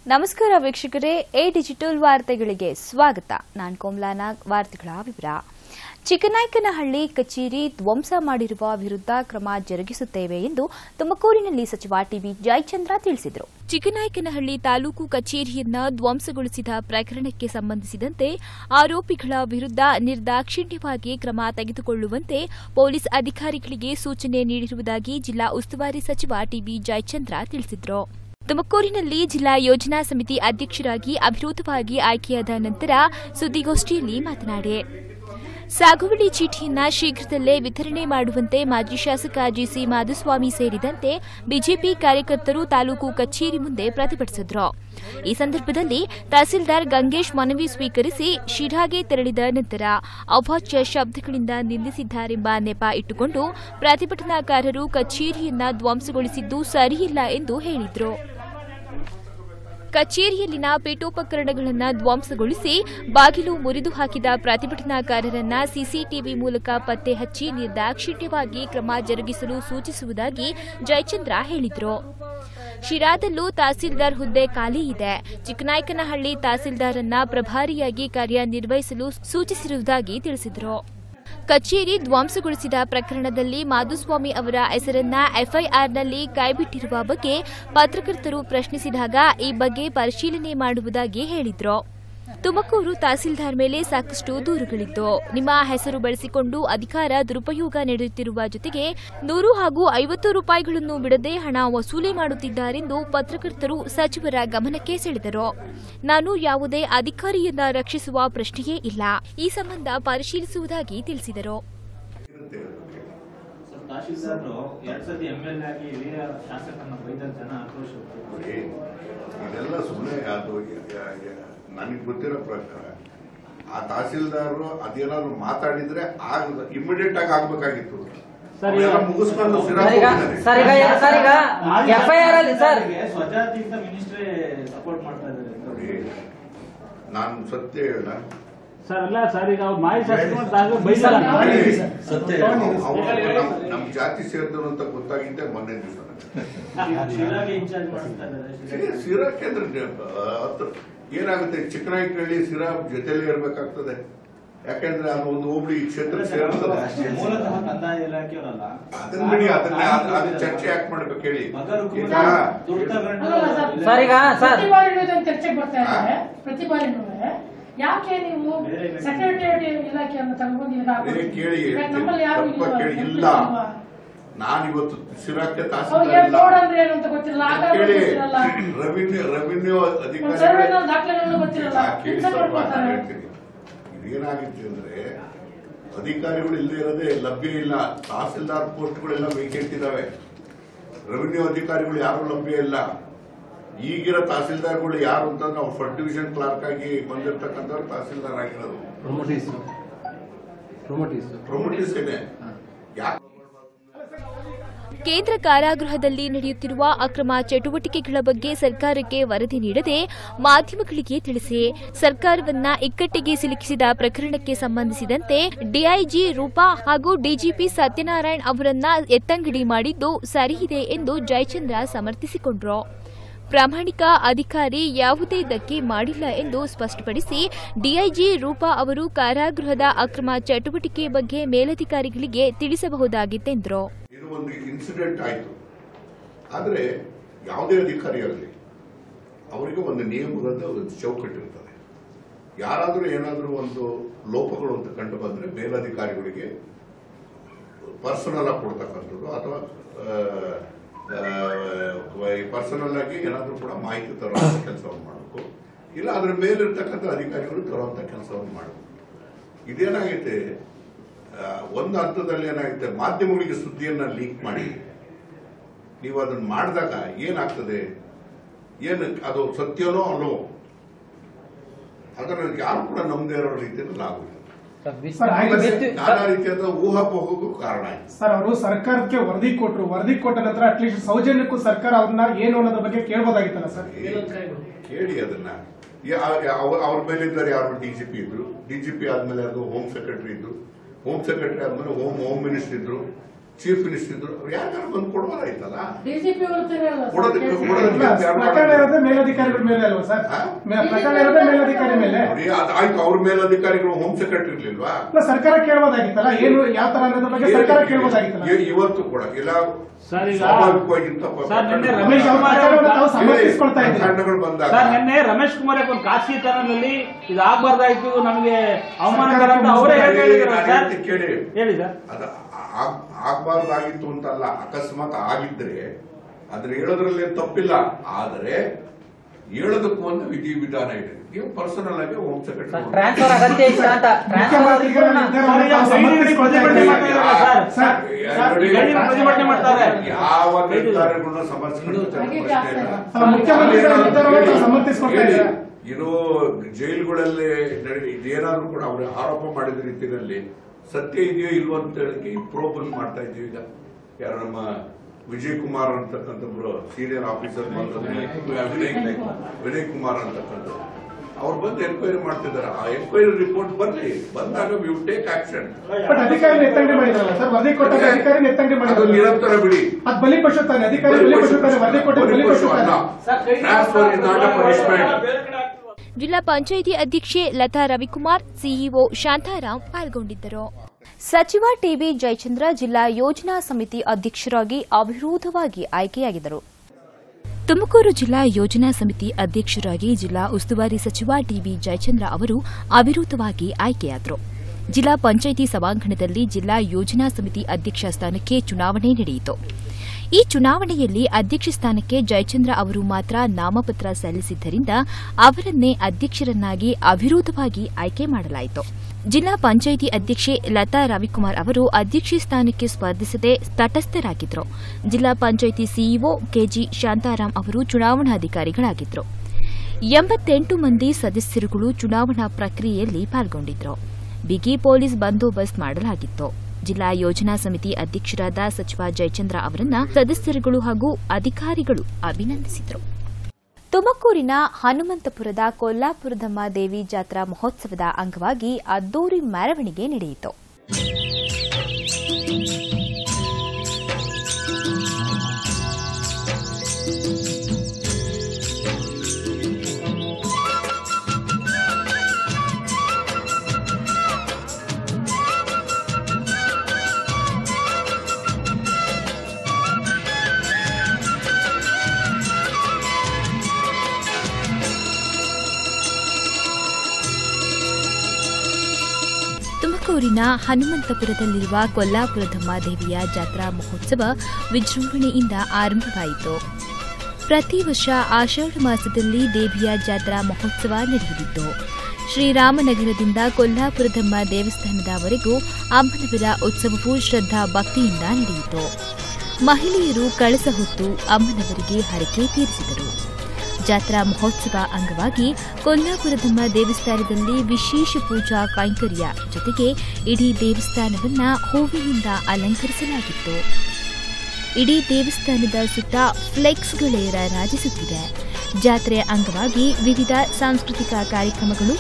ನಮಸ್ಕಾರ ವೀಕ್ಷಕರೇ A digital ವಾರ್ತೆಗಳಿಗೆ ಸ್ವಾಗತ ನಾನು ಕೋಮ್ಲಾನಾಗ್ ವಾರ್ತೆಗಳ ವಿವರ ಚಿಕ್ಕನಾಯಕನಹಳ್ಳಿ ಕಚೇರಿ ಧ್ವಂಸ ಮಾಡಿರುವ ವಿರುದ್ಧ ಕ್ರಮ ಜರುಗಿಸುತ್ತೇವೆ ಎಂದು ತುಮಕೂರಿನಲ್ಲಿ ಸಚಿವ ಟಿಬಿ ಜಯಚಂದ್ರ ತಿಳಿಸಿದರು ಚಿಕ್ಕನಾಯಕನಹಳ್ಳಿ ತಾಲೂಕು ಕಚೇರಿಯನ್ನ ಧ್ವಂಸಗೊಳಿಸಿದ ಪ್ರಕರಣಕ್ಕೆ ಸಂಬಂಧಿಸಿದಂತೆ ಆರೋಪಿಗಳ ವಿರುದ್ಧ ನಿರ್ದಾಕ್ಷಿಣ್ಯವಾಗಿ ಕ್ರಮ ತೆಗೆದುಕೊಳ್ಳುವಂತೆ ಪೊಲೀಸ್ ಅಧಿಕಾರಿಗಳಿಗೆ ಸೂಚನೆ ನೀಡಿರುವುದಾಗಿ ಜಿಲ್ಲಾ ಉಸ್ತುವಾರಿ ಸಚಿವ ಟಿಬಿ ಜಯಚಂದ್ರ ತಿಳಿಸಿದರು ತುಮಕೂರಿನಲ್ಲಿ ಜಿಲ್ಲಾ ಯೋಜನಾ ಸಮಿತಿ ಅಧ್ಯಕ್ಷರಾಗಿ ಅವಿರೋಧವಾಗಿ ಆಯ್ಕೆಯಾದ ನಂತರ ಸುದ್ದಿಗೋಷ್ಠಿಯಲ್ಲಿ ಮಾತನಾಡಿ ಸಾಗುವಳಿ ಚೀಟಿಯನ್ನ ಶೀಘ್ರದಲ್ಲೇ ವಿತರಣೆ ಮಾಡುವಂತೆ ಮಾಜಿ ಶಾಸಕ ಜಿಸಿ ಮಾಧುಸ್ವಾಮಿ ಸೇರಿದಂತೆ ಬಿಜೆಪಿ ಕಾರ್ಯಕರ್ತರು ತಾಲೂಕು ಕಚೇರಿ ಮುಂದೆ ಪ್ರತಿಭಟಿಸಿದ್ರು ಈ ಸಂದರ್ಭದಲ್ಲಿ ತಹಸೀಲ್ದಾರ್ ಗಂಗೇಶ್ ಮನವಿ ಸ್ವೀಕರಿಸಿ ಶಿರಾಗೆ ತೆರಳಿದ ನಂತರ ಅವಾಚ್ಯ ಶಬ್ದಗಳಿಂದ ನಿಂದಿಸಿದ್ದಾರೆಂಬ ನೆಪ ಇಟ್ಟುಕೊಂಡು ಪ್ರತಿಭಟನಾಕಾರರು ಕಚೇರಿಯನ್ನ ಧ್ವಂಸಗೊಳಿಸಿದ್ದು ಸರಿಯಿಲ್ಲ ಎಂದು ಹೇಳಿದರು ಕಚೇರಿಯಲ್ಲಿನ ಪೀಠೋಪಕರಣಗಳನ್ನು ಧ್ವಂಸಗೊಳಿಸಿ ಬಾಗಿಲು ಮುರಿದು ಹಾಕಿದ ಪ್ರತಿಭಟನಾಕಾರರನ್ನ ಸಿಸಿಟಿವಿ ಮೂಲಕ ಪತ್ತೆ ಹಚ್ಚಿ ನಿರ್ದಾಕ್ಷಿಣ್ಯವಾಗಿ ಕ್ರಮ ಜರುಗಿಸಲು ಸೂಚಿಸುವುದಾಗಿ ಜಯಚಂದ್ರ ಹೇಳಿದರು ಶಿರಾದಲ್ಲೂ ತಹಸೀಲ್ದಾರ್ ಹುದ್ದೆ ಖಾಲಿ ಇದೆ ಚಿಕ್ಕನಾಯಕನಹಳ್ಳಿ ತಹಸೀಲ್ದಾರನ್ನ ಪ್ರಭಾರಿಯಾಗಿ ಕಾರ್ಯನಿರ್ವಹಿಸಲು ಸೂಚಿಸಿರುವುದಾಗಿ ತಿಳಿಸಿದರು ಕಚೇರಿ ಧ್ವಂಸಗೊಳಿಸಿದ ಪ್ರಕರಣದಲ್ಲಿ ಮಾಧುಸ್ವಾಮಿ ಅವರ ಹೆಸರನ್ನ ಎಫ್ಐಆರ್ನಲ್ಲಿ ಕೈಬಿಟ್ಟಿರುವ ಬಗ್ಗೆ ಪತ್ರಕರ್ತರು ಪ್ರಶ್ನಿಸಿದಾಗ ಈ ಬಗ್ಗೆ ಪರಿಶೀಲನೆ ಮಾಡುವುದಾಗಿ ಹೇಳಿದ್ರು ತುಮಕೂರು ತಹಸೀಲ್ದಾರ್ ಮೇಲೆ ಸಾಕಷ್ಟು ದೂರುಗಳಿದ್ದು ನಿಮ್ಮ ಹೆಸರು ಬಳಸಿಕೊಂಡು ಅಧಿಕಾರ ದುರುಪಯೋಗ ನಡೆಯುತ್ತಿರುವ ಜೊತೆಗೆ ನೂರು ಹಾಗೂ ಐವತ್ತು ರೂಪಾಯಿಗಳನ್ನು ಬಿಡದೆ ಹಣ ವಸೂಲಿ ಮಾಡುತ್ತಿದ್ದಾರೆಂದು ಪತ್ರಕರ್ತರು ಸಚಿವರ ಗಮನಕ್ಕೆ ಸೆಳೆದರು ನಾನು ಯಾವುದೇ ಅಧಿಕಾರಿಯನ್ನ ರಕ್ಷಿಸುವ ಪ್ರಶ್ನೆಯೇ ಇಲ್ಲ ಈ ಸಂಬಂಧ ಪರಿಶೀಲಿಸುವುದಾಗಿ ತಿಳಿಸಿದರು ಸರ್ ತಹಶೀಲ್ದಾರ್ರು ಎರಡ್ ಸತಿ ಎಂ ಎಲ್ ಆಗಿ ಹಿರಿಯ ಶಾಸಕರನ್ನ ಬೈದ ಜನ ಆಕ್ರೋಶ ನೋಡಿ ಇದೆಲ್ಲ ಸುಮ್ಮನೆ ಅದು ನನಗೆ ಗೊತ್ತಿರೋ ಪ್ರಕಾರ ಆ ತಹಸೀಲ್ದಾರರು ಅದೇನಾದ್ರು ಮಾತಾಡಿದ್ರೆ ಆಗ ಇಮಿಡಿಯೇಟ್ ಆಗಿ ಆಗ್ಬೇಕಾಗಿತ್ತು ಸರ್, ಅವೆಲ್ಲ ಈಗ- ಮುಗಿಸ್ಕೊಂಡು ಸಿರಾ ಸರ್ ಈಗ ಹೋಗಿದ್ದಾರೆ. ಸರ್ ಈಗ ಸರ್ ಈಗ ಎಫ್ಐಆರ್ ಅಲ್ಲಿ ಸರ್ ಸ್ವಜಾತಿಯಿಂದ ಮಿನಿಸ್ಟ್ರೇ ಸಪೋರ್ಟ್ ಮಾಡ್ತಾ ಇದ್ದಾರೆ ನೋಡಿ ನಾನು ಸತ್ಯ ಹೇಳ ಸರ್ ಅಲ್ಲ ಸರ್ ಈಗ ಅವ್ರು ಮಾಯಿ ಶಾಸಕರು ಬೈದಲ್ಲ ನಮ್ ಜಾತಿ ಸೇರಿದ್ರು ಅಂತ ಗೊತ್ತಾಗಿದ್ದೆ ಮೊನ್ನೆ ದಿವಸ ಶಿರಾಗೆ ಇನ್ಚಾರ್ಜ್ ಮಾಡ್ತಾ ಇದ್ದಾರೆ ಸಿರಾ ಕೇಂದ್ರ ಹತ್ರ ಏನಾಗುತ್ತೆ ಚಿಕ್ಕನಾಯಕನಹಳ್ಳಿ ಸಿರಾ ಜೊತೆಲೇ ಇರ್ಬೇಕಾಗ್ತದೆ ಯಾಕೆಂದ್ರೆ ಅದು ಒಂದು ಹೋಬಳಿ ಈ ಕ್ಷೇತ್ರ ಸೇರ್ತದೆ ಮೂಲತಃ ಕಂದಾಯ ಇಲಾಖೆಯವರಲ್ಲ ಅದನ್ನ ಬಿಡಿ ಅದನ್ನ ಅದ್- ಅದು ಚರ್ಚೆ ಯಾಕೆ ಮಾಡ್ಬೇಕು ಹೇಳಿ ಮಗರು ಈಗ ಕೂಡ ತುರ್ತ ಗಂಡು ಸರ್ ಈಗ ಸರ್ ಪ್ರತಿ ಬಾರಿನೂ ಇದೊಂದು ಚರ್ಚೆಗೆ ಬರ್ತಾ ಇದೆ ಪ್ರತಿ ಬಾರಿನೂ ಯಾಕೆ ನೀವು ಬೇರೆ ಇಲಾಖೆ- ಸೆಕ್ರೆಟರಿಯೇಟ್ ಇಲಾಖೆಯನ್ನು ತಗೊಂಡು ಈಗ ಬೇರೆ ಕೇಳಿ ಯಾಕೆ ನಮ್ಮಲ್ಲಿ ಯಾರು ತಪ್ಪ ಇಲ್ವಾ? ಕೇಳಿ ಇಲ್ಲ ನಾನು ಇವತ್ತು ಸಿರಾಕ್ಕೆ ಅವ್ರಿಗೆ ತಹಸೀಲ್ದಾರ್ ಇಲ್ಲ ಬೋರ್ಡ್ ಅಂದ್ರೆ ಏನು ಅಂತ ಗೊತ್ತಿರಲ್ಲ ಆಗ ಕೇಳಿ ಗೊತ್ತಿರಲ್ಲ ರೆವಿನ್ಯೂ ರೆವಿನ್ಯೂ ಒಂದು ಅಧಿಕಾರಿಗಳು ಸರ್ವೆನ ದಾಖಲೆಗಳನ್ನು ಗೊತ್ತಿರಲ್ಲ ಆ, ಕೇಳಿ ಹಿಂಸೆ ಸ್ವಲ್ಪ ನಾನು ಮಾಡ್ಕೊತಾರೆ ಹೇಳ್ತೀನಿ ಇದೇನಾಗಿತ್ತು ಅಂದ್ರೆ ಅಧಿಕಾರಿಗಳು ಇಲ್ಲದೆ ಇರೋದೇ ಲಭ್ಯ ಇಲ್ಲ ತಹಸೀಲ್ದಾರ್ ಪೋಸ್ಟ್ಗಳೆಲ್ಲ ವೇಕೆಂಟ್ ಇದಾವೆ ರೆವಿನ್ಯೂ ಅಧಿಕಾರಿಗಳು ಯಾರು ಲಭ್ಯ ಇಲ್ಲ ಈಗಿರೋ ತಹಸೀಲ್ದಾರ್ಗಳು ಯಾರು ಅಂತಂದ್ರೆ ಅವ್ರು ಸಬ್ ಡಿವಿಷನ್ ಕ್ಲಾರ್ಕ್ ಆಗಿ ಬಂದಿರತಕ್ಕಂಥವ್ರು ತಹಸೀಲ್ದಾರ್ ಆಗಿರೋದು ಪ್ರೊಮೋಟೀಸ್ ಪ್ರೊಮೋಟೀಸ್ ಪ್ರೊಮೋಟಿಸ್ ಇದೆ ಯಾಕೆ ಕೇಂದ್ರ ಕಾರಾಗೃಹದಲ್ಲಿ ನಡೆಯುತ್ತಿರುವ ಅಕ್ರಮ ಚಟುವಟಿಕೆಗಳ ಬಗ್ಗೆ ಸರ್ಕಾರಕ್ಕೆ ವರದಿ ನೀಡದೆ ಮಾಧ್ಯಮಗಳಿಗೆ ತಿಳಿಸಿ ಸರ್ಕಾರವನ್ನ ಇಕ್ಕಟ್ಟಿಗೆ ಸಿಲುಕಿಸಿದ ಪ್ರಕರಣಕ್ಕೆ ಸಂಬಂಧಿಸಿದಂತೆ ಡಿಐಜಿ ರೂಪಾ ಹಾಗೂ ಡಿಜಿಪಿ ಸತ್ಯನಾರಾಯಣ್ ಅವರನ್ನ ಎತ್ತಂಗಡಿ ಮಾಡಿದ್ದು ಸರಿಯಿದೆ ಎಂದು ಜಯಚಂದ್ರ ಸಮರ್ಥಿಸಿಕೊಂಡ್ರು ಪ್ರಾಮಾಣಿಕ ಅಧಿಕಾರಿ ಯಾವುದೇ ಧಕ್ಕೆ ಮಾಡಿಲ್ಲ ಎಂದು ಸ್ಪಷ್ಟಪಡಿಸಿ ಡಿಐಜಿ ರೂಪಾ ಅವರು ಕಾರಾಗೃಹದ ಅಕ್ರಮ ಚಟುವಟಿಕೆ ಬಗ್ಗೆ ಮೇಲಧಿಕಾರಿಗಳಿಗೆ ತಿಳಿಸಬಹುದಾಗಿತ್ತೆಂದರು ಇದು ಒಂದು ಇನ್ಸಿಡೆಂಟ್ ಆಯಿತು ಆದರೆ ಯಾವುದೇ ಅಧಿಕಾರಿ ಇರಲಿ ಅವರಿಗೆ ಒಂದು ನಿಯಮದ ಒಂದು ಚೌಕಟ್ಟಿರ್ತದೆ ಯಾರಾದರೂ ಏನಾದರೂ ಒಂದು ಲೋಪಗಳು ಅಂತ ಕಂಡು ಬಂದರೆ ಮೇಲಧಿಕಾರಿಗಳಿಗೆ ಪರ್ಸನಲ್ ಆಗಿ ಕೊಡ್ತಕ್ಕಂಥದ್ದು ಅಥವಾ ಪರ್ಸನಲ್ ಆಗಿ ಏನಾದರೂ ಕೂಡ ಮಾಹಿತಿ ತರುವಂಥ ಕೆಲಸವನ್ನು ಮಾಡಬೇಕು ಇಲ್ಲ ಅದ್ರ ಮೇಲಿರ್ತಕ್ಕಂಥ ಅಧಿಕಾರಿಗಳು ತರುವಂಥ ಕೆಲಸವನ್ನು ಮಾಡಬೇಕು ಇದೇನಾಗೈತೆ ಆ, ಒಂದು ಹಂತದಲ್ಲಿ ಏನಾಗುತ್ತೆ ಮಾಧ್ಯಮಗಳಿಗೆ ಸುದ್ದಿಯನ್ನ ಲೀಕ್ ಮಾಡಿ ನೀವು ಅದನ್ನ ಮಾಡಿದಾಗ ಏನಾಗ್ತದೆ ಏನು ಅದು ಸತ್ಯನೋ ಅಲ್ಲೋ ಅದನ್ನು ಯಾರು ಕೂಡ ನಂಬದೇ ಇರೋ ರೀತಿಯಲ್ಲಿ ಆಗುತ್ತೆ ಸರ್, ಆಯ್ತು ಸರ್. ವ್ಯಕ್ತಿ- ನಾನಾ ರೀತಿಯಾದ ಊಹಾಪೋಹಕ್ಕೂ ಕಾರಣ ಆಯ್ತು ಸರ್ ಅವರು ಸರ್ಕಾರಕ್ಕೆ ವರದಿ ಕೊಟ್ಟರು ವರದಿ ಕೊಟ್ಟ ನಂತರ ಅಟ್ಲೀಸ್ಟ್ ಸೌಜನ್ಯಕ್ಕೂ ಸರ್ಕಾರ ಅವ್ರನ್ನ ಏನು ಅನ್ನೋದ್ರ ಬಗ್ಗೆ ಕೇಳ್ಬೋದಾಗಿತ್ತಲ್ಲ ಸರ್ ಕೇಳಿ ಅದನ್ನ ಯಾ- ಯಾ- ಅವ್ರ- ಅವ್ರ ಮೇಲೆ ಇದ್ದಾರೆ ಯಾರು ಡಿಜಿಪಿ ಇದ್ರು ಡಿಜಿಪಿ ಆದ್ಮೇಲೆ ಅದು ಹೋಮ್ ಸೆಕ್ರೆಟರಿ ಇದ್ರು ಹೋಮ್ ಸೆಕ್ರೆಟರಿ ಆದ್ಮೇಲೆ ಹೋಮ್ ಹೋಮ್ ಮಿನಿಸ್ಟರ್ ಇದ್ರು ಚೀಫ್ ಮಿನಿಸ್ಟರ್ ಇದ್ರು ಅವ್ರು ಯಾರು ಬಂದು ಕೊಡ್ಬೋದಾಯ್ತಲ್ಲ ಡಿಸಿಪಿ ಅವರು ತಿನ್ನಲ್ಲ ಸರ್. ಕೊಡೋದಕ್ಕೆ ಕೇಸ್ ಕೊಡೋದಕ್ಕೆ ಇಲ್ಲ, ಯಾರು ಪ್ರಕರಣ ಮಾಡೋದು? ಇರೋದೇ ಮೇಲಧಿಕಾರಿಗಳ ಮೇಲೆ ಅಲ್ವಾ ಸರ್ ಹಾ? ಮೇ- ಪ್ರಕರಣ ಇರೋದೇ ಮೇಲಧಿಕಾರಿ ಮೇಲೆ ನೋಡಿ, ಅದು ಆಯ್ತು ಅವ್ರ ಮೇಲಧಿಕಾರಿಗಳು ಹೋಮ್ ಸೆಕ್ರೆಟರಿ ಇರ್ಲಿಲ್ವಾ ಇಲ್ಲ ಸರ್ಕಾರ ಕೇಳಬಹುದಾಗಿತ್ತಲ್ಲ ಏನು ಯಾವ ತರ ಅನ್ನೋದ್ರ ಬಗ್ಗೆ ಸರ್ಕಾರ ಕೇಳಬಹುದಾಗಿತ್ತಲ್ಲ ಇ- ಇವತ್ತು ಕೂಡ ಇಲ್ಲ ಸರ್, ಈಗ- ಸ್ವಾಭಾವಿಕವಾಗಿ ಇಂಥ ಪ- ಸರ್, ನಿನ್ನೆ ಪ್ರಕರಣ- ರಮೇಶ್ ಅವ್ರ ಕುಮಾರ್ ಪ್ರಕರಣವನ್ನು ತಾವು ಅವರು ಸಮರ್ಥಿಸ್ಕೊಳ್ತಾ ಇದ್ದೀರಿ ಪ್ರಕರಣಗಳು ಬಂದಾಗ ಸರ್ ನಿನ್ನೆ ರಮೇಶ್ ಕುಮಾರ್ ಒಂದು ಖಾಸಗಿ ಚಾನಲ್ನಲ್ಲಿ ಇದು ಆಗ್ಬಾರ್ದಾಯ್ತು ನಮಗೆ ಅವಮಾನಕರ ಅಂತ ಅವರೇ ಹೇಳ್ತಾ ಇದ್ದಾರೆ ನಾನು ಸರ್ ಹೇಳ್ತೀನಿ ಕೇಳಿ ಹೇಳಿ ಸರ್ ಅದ ಆಗ್- ಆಗ್ಬಾರ್ದಾಗಿತ್ತು ಅಂತಲ್ಲ ಅಕಸ್ಮಾತ್ ಆಗಿದ್ರೆ ಅದ್ರ ಹೇಳೋದ್ರಲ್ಲಿ ಏನ್ ತಪ್ಪಿಲ್ಲ ಆದರೆ ಹೇಳೋದಕ್ಕೂ ಒಂದು ವಿಧಿ ವಿಧಾನ ಇದೆ ನೀವು ಪರ್ಸನಲ್ ಆಗಿ ಹೋಮ್ ಸೆಕ್ರೆಟರಿ ಟ್ರಾನ್ಸ್ಫರ್ ಅಗತ್ಯ ಇಷ್ಟ ಅಂತ ಟ್ರಾನ್ಸ್ಫರ್ ಮುಖ್ಯಮಂತ್ರಿಗಳ ನಿರ್ಧಾರವನ್ನು ತಾವು ಸಮರ್ಥಿಸ್ಕೊಳ್ತಾ ಇದ್ದೀರಿ. ಸರ್, ಸರ್, ಸರ್, ನೋಡಿ, ಗೈಡಿ ಪ್ರತಿಭಟನೆ ಮಾಡ್ತಾರೆ. ಯಾವ ನಿರ್ಧಾರಗಳನ್ನ ಸಮರ್ಥಿಸ್ಕೊಂಡು ಹಾಗೆ ಪ್ರಶ್ನೆ ಇಲ್ಲ. ಆಗ್ತದೆ. ಅಲ್ಲ, ಮುಖ್ಯಮಂತ್ರಿಗಳ ನಿರ್ಧಾರವನ್ನು ತಾವು ಸಮರ್ಥಿಸ್ಕೊಳ್ತಾ ಹೇಳಿ, ಇದ್ದೀರಾ ಇದು ಜೈಲುಗಳಲ್ಲಿ ನಡೆ- ಇದೇನಾದ್ರೂ ಕೂಡ ಅವರು ಆರೋಪ ಮಾಡಿದ ರೀತಿಯಲ್ಲಿ ಸತ್ಯ ಇದೆಯೋ ಇಲ್ವೋ ಅಂತ ಹೇಳಕ್ಕೆ ಪ್ರೋಬಲ್ ಮಾಡ್ತಾ ಇದ್ದೀವಿ ಈಗ ಯಾರು ನಮ್ಮ ವಿಜಯ್ ಕುಮಾರ್ ಅಂತಕ್ಕಂಥಬ್ರು ಸೀನಿಯರ್ ಆಫೀಸರ್ ಬಂದು ವಿನಯ್ ವಿನಯ್ ಕುಮಾರ್ ಅಂತಕ್ಕಂಥ ಅವ್ರು ಬಂದು ಎನ್ಕ್ವೈರಿ ಮಾಡ್ತಿದ್ದಾರೆ ಆ ಎನ್ಕ್ವೈರಿ ರಿಪೋರ್ಟ್ ಬರ್ಲಿ ಬಂದಾಗ ವಿ ಟೇಕ್ ಆಕ್ಷನ್ ಬಟ್ ಅಧಿಕಾರಿ ಎತ್ತಂಗಡಿ ಮಾಡಿದ್ರಲ್ಲ ಸರ್ ವರದಿ ಕೊಟ್ಟ ಅಧಿಕಾರಿ ಎತ್ತಂಗಡಿ ಅದು ಮಾಡಿದ್ರು ನಿರಂತರ ಬಿಡಿ ಅದು ಬಲಿಪಶು ತಾನೆ ಅಧಿಕಾರಿ ಬಲಿಪಶು ತಾನೆ ವರದಿ ಕೊಟ್ಟ ಬಲಿಪಶು ತಾನೆ transfer is not a punishment ಜಿಲ್ಲಾ ಪಂಚಾಯಿತಿ ಅಧ್ಯಕ್ಷೆ ಲತಾ ರವಿಕುಮಾರ್ ಸಿಇಒ ಶಾಂತಾರಾಮ್ ಪಾಲ್ಗೊಂಡಿದ್ದರು ಸಚಿವ ಟಿಬಿ ಜಯಚಂದ್ರ ಜಿಲ್ಲಾ ಯೋಜನಾ ಸಮಿತಿ ಅಧ್ಯಕ್ಷರಾಗಿ ಅವಿರೋಧವಾಗಿ ಆಯ್ಕೆಯಾಗಿದ್ದರು ತುಮಕೂರು ಜಿಲ್ಲಾ ಯೋಜನಾ ಸಮಿತಿ ಅಧ್ಯಕ್ಷರಾಗಿ ಜಿಲ್ಲಾ ಉಸ್ತುವಾರಿ ಸಚಿವ ಟಿಬಿ ಜಯಚಂದ್ರ ಅವರು ಅವಿರೋಧವಾಗಿ ಆಯ್ಕೆಯಾದರು ಜಿಲ್ಲಾ ಪಂಚಾಯಿತಿ ಸಭಾಂಗಣದಲ್ಲಿ ಜಿಲ್ಲಾ ಯೋಜನಾ ಸಮಿತಿ ಅಧ್ಯಕ್ಷ ಸ್ಥಾನಕ್ಕೆ ಚುನಾವಣೆ ನಡೆಯಿತು ಈ ಚುನಾವಣೆಯಲ್ಲಿ ಅಧ್ಯಕ್ಷ ಸ್ಥಾನಕ್ಕೆ ಜಯಚಂದ್ರ ಅವರು ಮಾತ್ರ ನಾಮಪತ್ರ ಸಲ್ಲಿಸಿದ್ದರಿಂದ ಅವರನ್ನೇ ಅಧ್ಯಕ್ಷರನ್ನಾಗಿ ಅವಿರೋಧವಾಗಿ ಆಯ್ಕೆ ಮಾಡಲಾಯಿತು ಜಿಲ್ಲಾ ಪಂಚಾಯಿತಿ ಅಧ್ಯಕ್ಷೆ ಲತಾ ರವಿಕುಮಾರ್ ಅವರು ಅಧ್ಯಕ್ಷೆ ಸ್ಥಾನಕ್ಕೆ ಸ್ಪರ್ಧಿಸದೆ ತಟಸ್ಥರಾಗಿದ್ದರು ಜಿಲ್ಲಾ ಪಂಚಾಯಿತಿ ಸಿಇಒ ಕೆಜಿ ಶಾಂತಾರಾಮ್ ಅವರು ಚುನಾವಣಾಧಿಕಾರಿಗಳಾಗಿದ್ದರು ಎಂಬತ್ತೆಂಟು ಮಂದಿ ಸದಸ್ಯರುಗಳು ಚುನಾವಣಾ ಪ್ರಕ್ರಿಯೆಯಲ್ಲಿ ಪಾಲ್ಗೊಂಡಿದ್ದರು ಬಿಗಿ ಪೊಲೀಸ್ ಬಂದೋಬಸ್ತ್ ಮಾಡಲಾಗಿತ್ತು ಜಿಲ್ಲಾ ಯೋಜನಾ ಸಮಿತಿ ಅಧ್ಯಕ್ಷರಾದ ಸಚಿವ ಜಯಚಂದ್ರ ಅವರನ್ನ ಸದಸ್ಯರುಗಳು ಹಾಗೂ ಅಧಿಕಾರಿಗಳು ಅಭಿನಂದಿಸಿದರು ತುಮಕೂರಿನ ಹನುಮಂತಪುರದ ಕೊಲ್ಲಾಪುರದಮ್ಮ ದೇವಿ ಜಾತ್ರಾ ಮಹೋತ್ಸವದ ಅಂಗವಾಗಿ ಅದ್ದೂರಿ ಮೆರವಣಿಗೆ ನಡೆಯಿತು ತುಮಕೂರಿನ ಹನುಮಂತಪುರದಲ್ಲಿರುವ ಕೊಲ್ಲಾಪುರದಮ್ಮ ದೇವಿಯ ಜಾತ್ರಾ ಮಹೋತ್ಸವ ವಿಜೃಂಭಣೆಯಿಂದ ಆರಂಭವಾಯಿತು ಪ್ರತಿ ವರ್ಷ ಆಷಾಢ ಮಾಸದಲ್ಲಿ ದೇವಿಯ ಜಾತ್ರಾ ಮಹೋತ್ಸವ ನಡೆಯಲಿದ್ದು ಶ್ರೀರಾಮನಗರದಿಂದ ಕೊಲ್ಲಾಪುರದಮ್ಮ ದೇವಸ್ಥಾನದವರೆಗೂ ಅಮ್ಮನವರ ಉತ್ಸವವು ಶ್ರದ್ಧಾ ಭಕ್ತಿಯಿಂದ ನಡೆಯಿತು ಮಹಿಳೆಯರು ಕಳಸ ಹೊತ್ತು ಅಮ್ಮನವರಿಗೆ ಹರಕೆ ತೀರಿಸಿದರು ಜಾತ್ರಾ ಮಹೋತ್ಸವ ಅಂಗವಾಗಿ ಕೊಲ್ಲಾಪುರದಮ್ಮ ದೇವಸ್ಥಾನದಲ್ಲಿ ವಿಶೇಷ ಪೂಜಾ ಕೈಂಕರ್ಯ ಜೊತೆಗೆ ಇಡೀ ದೇವಸ್ಥಾನವನ್ನ ಹೂವಿನಿಂದ ಅಲಂಕರಿಸಲಾಗಿತ್ತು ಇಡೀ ದೇವಸ್ಥಾನದ ಸುತ್ತ ಫ್ಲೆಕ್ಸ್ಗಳೇ ರಾರಾಜಿಸುತ್ತಿದೆ ಜಾತ್ರೆಯ ಅಂಗವಾಗಿ ವಿವಿಧ ಸಾಂಸ್ಕೃತಿಕ ಕಾರ್ಯಕ್ರಮಗಳು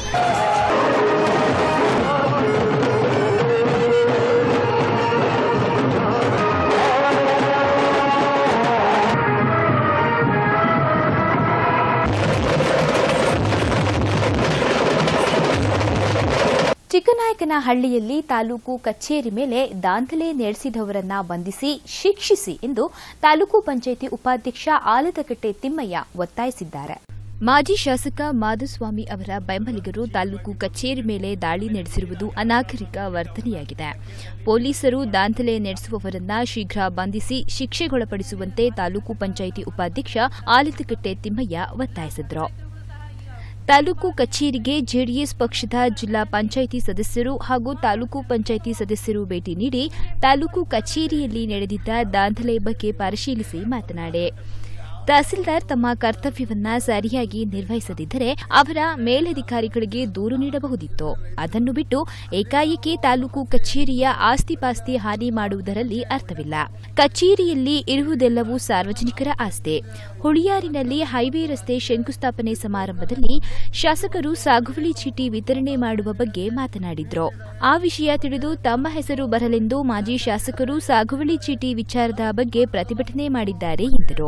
ಚಿಕ್ಕನಾಯಕನಹಳ್ಳಿಯಲ್ಲಿ ತಾಲೂಕು ಕಚೇರಿ ಮೇಲೆ ದಾಂಧಲೆ ನಡೆಸಿದವರನ್ನ ಬಂಧಿಸಿ ಶಿಕ್ಷಿಸಿ ಎಂದು ತಾಲೂಕು ಪಂಚಾಯಿತಿ ಉಪಾಧ್ಯಕ್ಷ ಆಲದಕಟ್ಟೆ ತಿಮ್ಮಯ್ಯ ಒತ್ತಾಯಿಸಿದ್ದಾರೆ ಮಾಜಿ ಶಾಸಕ ಮಾಧುಸ್ವಾಮಿ ಅವರ ಬೆಂಬಲಿಗರು ತಾಲೂಕು ಕಚೇರಿ ಮೇಲೆ ದಾಳಿ ನಡೆಸಿರುವುದು ಅನಾಗರಿಕ ವರ್ತನೆಯಾಗಿದೆ ಪೊಲೀಸರು ದಾಂಧಲೆ ನಡೆಸುವವರನ್ನ ಶೀಘ್ರ ಬಂಧಿಸಿ ಶಿಕ್ಷೆಗೊಳಪಡಿಸುವಂತೆ ತಾಲೂಕು ಪಂಚಾಯಿತಿ ಉಪಾಧ್ಯಕ್ಷ ಆಲದಕಟ್ಟೆ ತಿಮ್ಮಯ್ಯ ಒತ್ತಾಯಿಸಿದರು ತಾಲೂಕು ಕಚೇರಿಗೆ ಜೆಡಿಎಸ್ ಪಕ್ಷದ ಜಿಲ್ಲಾ ಪಂಚಾಯಿತಿ ಸದಸ್ಯರು ಹಾಗೂ ತಾಲೂಕು ಪಂಚಾಯಿತಿ ಸದಸ್ಯರು ಭೇಟಿ ನೀಡಿ ತಾಲೂಕು ಕಚೇರಿಯಲ್ಲಿ ನಡೆದಿದ್ದ ದಾಂಧಲೆ ಬಗ್ಗೆ ಪರಿಶೀಲಿಸಿ ಮಾತನಾಡಿ ತಹಸೀಲ್ದಾರ್ ತಮ್ಮ ಕರ್ತವ್ಯವನ್ನ ಸರಿಯಾಗಿ ನಿರ್ವಹಿಸದಿದ್ದರೆ ಅವರ ಮೇಲಧಿಕಾರಿಗಳಿಗೆ ದೂರು ನೀಡಬಹುದಿತ್ತು ಅದನ್ನು ಬಿಟ್ಟು ಏಕಾಏಕಿ ತಾಲೂಕು ಕಚೇರಿಯ ಆಸ್ತಿ ಪಾಸ್ತಿ ಹಾನಿ ಮಾಡುವುದರಲ್ಲಿ ಅರ್ಥವಿಲ್ಲ ಕಚೇರಿಯಲ್ಲಿ ಇರುವುದೆಲ್ಲವೂ ಸಾರ್ವಜನಿಕರ ಆಸ್ತಿ ಹುಳಿಯಾರಿನಲ್ಲಿ ಹೈವೇ ರಸ್ತೆ ಶಂಕುಸ್ಥಾಪನೆ ಸಮಾರಂಭದಲ್ಲಿ ಶಾಸಕರು ಸಾಗುವಳಿ ಚೀಟಿ ವಿತರಣೆ ಮಾಡುವ ಬಗ್ಗೆ ಮಾತನಾಡಿದ್ರು ಆ ವಿಷಯ ತಿಳಿದು ತಮ್ಮ ಹೆಸರು ಬರಲೆಂದು ಮಾಜಿ ಶಾಸಕರು ಸಾಗುವಳಿ ಚೀಟಿ ವಿಚಾರದ ಬಗ್ಗೆ ಪ್ರತಿಭಟನೆ ಮಾಡಿದ್ದಾರೆ ಎಂದರು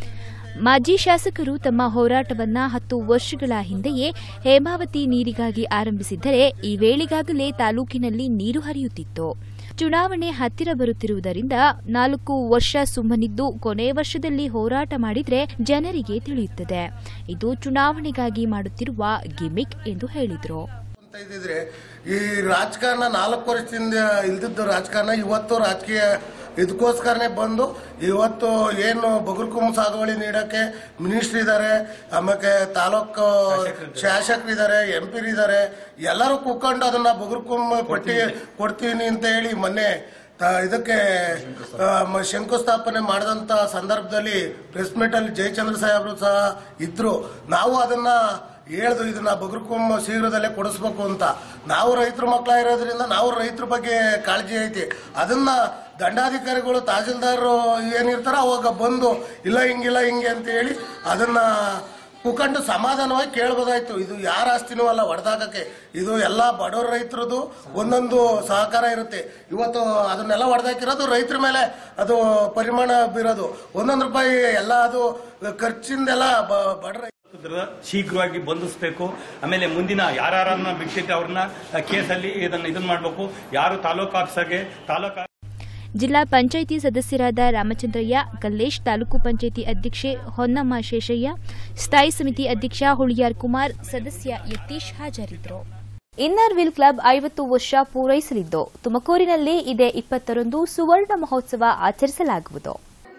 ಮಾಜಿ ಶಾಸಕರು ತಮ್ಮ ಹೋರಾಟವನ್ನ ಹತ್ತು ವರ್ಷಗಳ ಹಿಂದೆಯೇ ಹೇಮಾವತಿ ನೀರಿಗಾಗಿ ಆರಂಭಿಸಿದ್ದರೆ ಈ ವೇಳೆಗಾಗಲೇ ತಾಲೂಕಿನಲ್ಲಿ ನೀರು ಹರಿಯುತ್ತಿತ್ತು ಚುನಾವಣೆ ಹತ್ತಿರ ಬರುತ್ತಿರುವುದರಿಂದ ನಾಲ್ಕು ವರ್ಷ ಸುಮ್ಮನಿದ್ದು ಕೊನೆ ವರ್ಷದಲ್ಲಿ ಹೋರಾಟ ಮಾಡಿದ್ರೆ ಜನರಿಗೆ ತಿಳಿಯುತ್ತದೆ ಇದು ಚುನಾವಣೆಗಾಗಿ ಮಾಡುತ್ತಿರುವ ಗಿಮಿಕ್ ಎಂದು ಹೇಳಿದರು ಅಂತ ಇದ್ದಿದ್ರೆ ಈ ರಾಜಕಾರಣ ನಾಲ್ಕು ವರ್ಷದಿಂದ ಇಲ್ದಿದ್ದು ರಾಜಕಾರಣ ಇವತ್ತು ರಾಜಕೀಯ ಇದಕ್ಕೋಸ್ಕರನೇ ಬಂದು ಇವತ್ತು ಏನು ಬಗರ್ಕುಂಬ ಸಾಗುವಳಿ ನೀಡಕ್ಕೆ ಮಿನಿಸ್ಟ್ರ್ ಇದ್ದಾರೆ ಆಮೇಲೆ ತಾಲೂಕು ಶಾಸಕರಿದ್ದಾರೆ ಎಂ ಇದ್ದಾರೆ ಎಲ್ಲರೂ ಕೂತ್ಕೊಂಡು ಅದನ್ನ ಬಗರ್ಕುಂಬ ಪಟ್ಟಿ ಕೊಡ್ತೀನಿ ಅಂತ ಹೇಳಿ ಮೊನ್ನೆ ತ- ಇದಕ್ಕೆ ಆ, ಮ- ಶಂಕುಸ್ಥಾಪನೆ ಮಾಡಿದಂತ ಸಂದರ್ಭದಲ್ಲಿ ಪ್ರೆಸ್ ಮೀಟ್ ಅಲ್ಲಿ ಜಯಚಂದ್ರ ಸಾಹೇಬರು ಸಹ ಇದ್ರು ನಾವು ಅದನ್ನ ಹೇಳ್ದು ಇದನ್ನ ಬಗರ್ಕುಂಬ ಶೀಘ್ರದಲ್ಲೇ ಕೊಡಿಸ್ಬೇಕು ಅಂತ ನಾವು ರೈತರ ಮಕ್ಕಳಾಗಿರೋದ್ರಿಂದ ನಾವು ರೈತರ ಬಗ್ಗೆ ಕಾಳಜಿ ಐತಿ ಅದನ್ನ ದಂಡಾಧಿಕಾರಿಗಳು ತಹಸೀಲ್ದಾರ್ ಏನಿರ್ತಾರ ಅವಾಗ ಬಂದು ಇಲ್ಲ ಹಿಂಗಿಲ್ಲ ಹಿಂಗೆ ಅಂತ ಹೇಳಿ ಅದನ್ನ ಕುಕೊಂಡು ಸಮಾಧಾನವಾಗಿ ಕೇಳ್ಬೋದಾಯ್ತು ಇದು ಯಾರ ಆಸ್ತಿನೂ ಅಲ್ಲ ಹೊಡೆದಾಕಕ್ಕೆ ಇದು ಎಲ್ಲ ಬಡವ್ರ ರೈತರದು ಒಂದೊಂದು ಸಹಕಾರ ಇರುತ್ತೆ ಇವತ್ತು ಅದನ್ನೆಲ್ಲ ಹೊಡೆದಾಕಿರೋದು ರೈತರ ಮೇಲೆ ಅದು ಪರಿಮಾಣ ಬೀರೋದು ಒಂದೊಂದು ರೂಪಾಯಿ ಎಲ್ಲ ಅದು ಖರ್ಚಿಂದೆಲ್ಲ ಬ- ಬಡ ರೈ- ಇದರ ಶೀಘ್ರವಾಗಿ ಬಂಧಿಸಬೇಕು ಆಮೇಲೆ ಮುಂದಿನ ಯಾರನ್ನ ಬಿಟ್ಟಿದ್ರೆ ಅವ್ರನ್ನ ಕೇಸಲ್ಲಿ ಇದನ್ನ ಇದನ್ನ ಮಾಡಬೇಕು ಯಾರು ತಾಲೂಕು ಆಫೀಸರ್ಗೆ ತಾಲೂಕು ಜಿಲ್ಲಾ ಪಂಚಾಯಿತಿ ಸದಸ್ಯರಾದ ರಾಮಚಂದ್ರಯ್ಯ ಕಲ್ಲೇಶ್ ತಾಲೂಕು ಪಂಚಾಯಿತಿ ಅಧ್ಯಕ್ಷೆ ಹೊನ್ನಮ್ಮ ಶೇಷಯ್ಯ ಸ್ಥಾಯಿ ಸಮಿತಿ ಅಧ್ಯಕ್ಷ ಹುಳಿಯಾರ್ ಕುಮಾರ್ ಸದಸ್ಯ ಯತೀಶ್ ಹಾಜರಿದ್ದರು ಇನ್ನರ್ ವಿಲ್ ಕ್ಲಬ್ ಐವತ್ತು ವರ್ಷ ಪೂರೈಸಲಿದ್ದು ತುಮಕೂರಿನಲ್ಲಿ ಇದೇ ಇಪ್ಪತ್ತರಂದು ಸುವರ್ಣ ಮಹೋತ್ಸವ ಆಚರಿಸಲಾಗುವುದು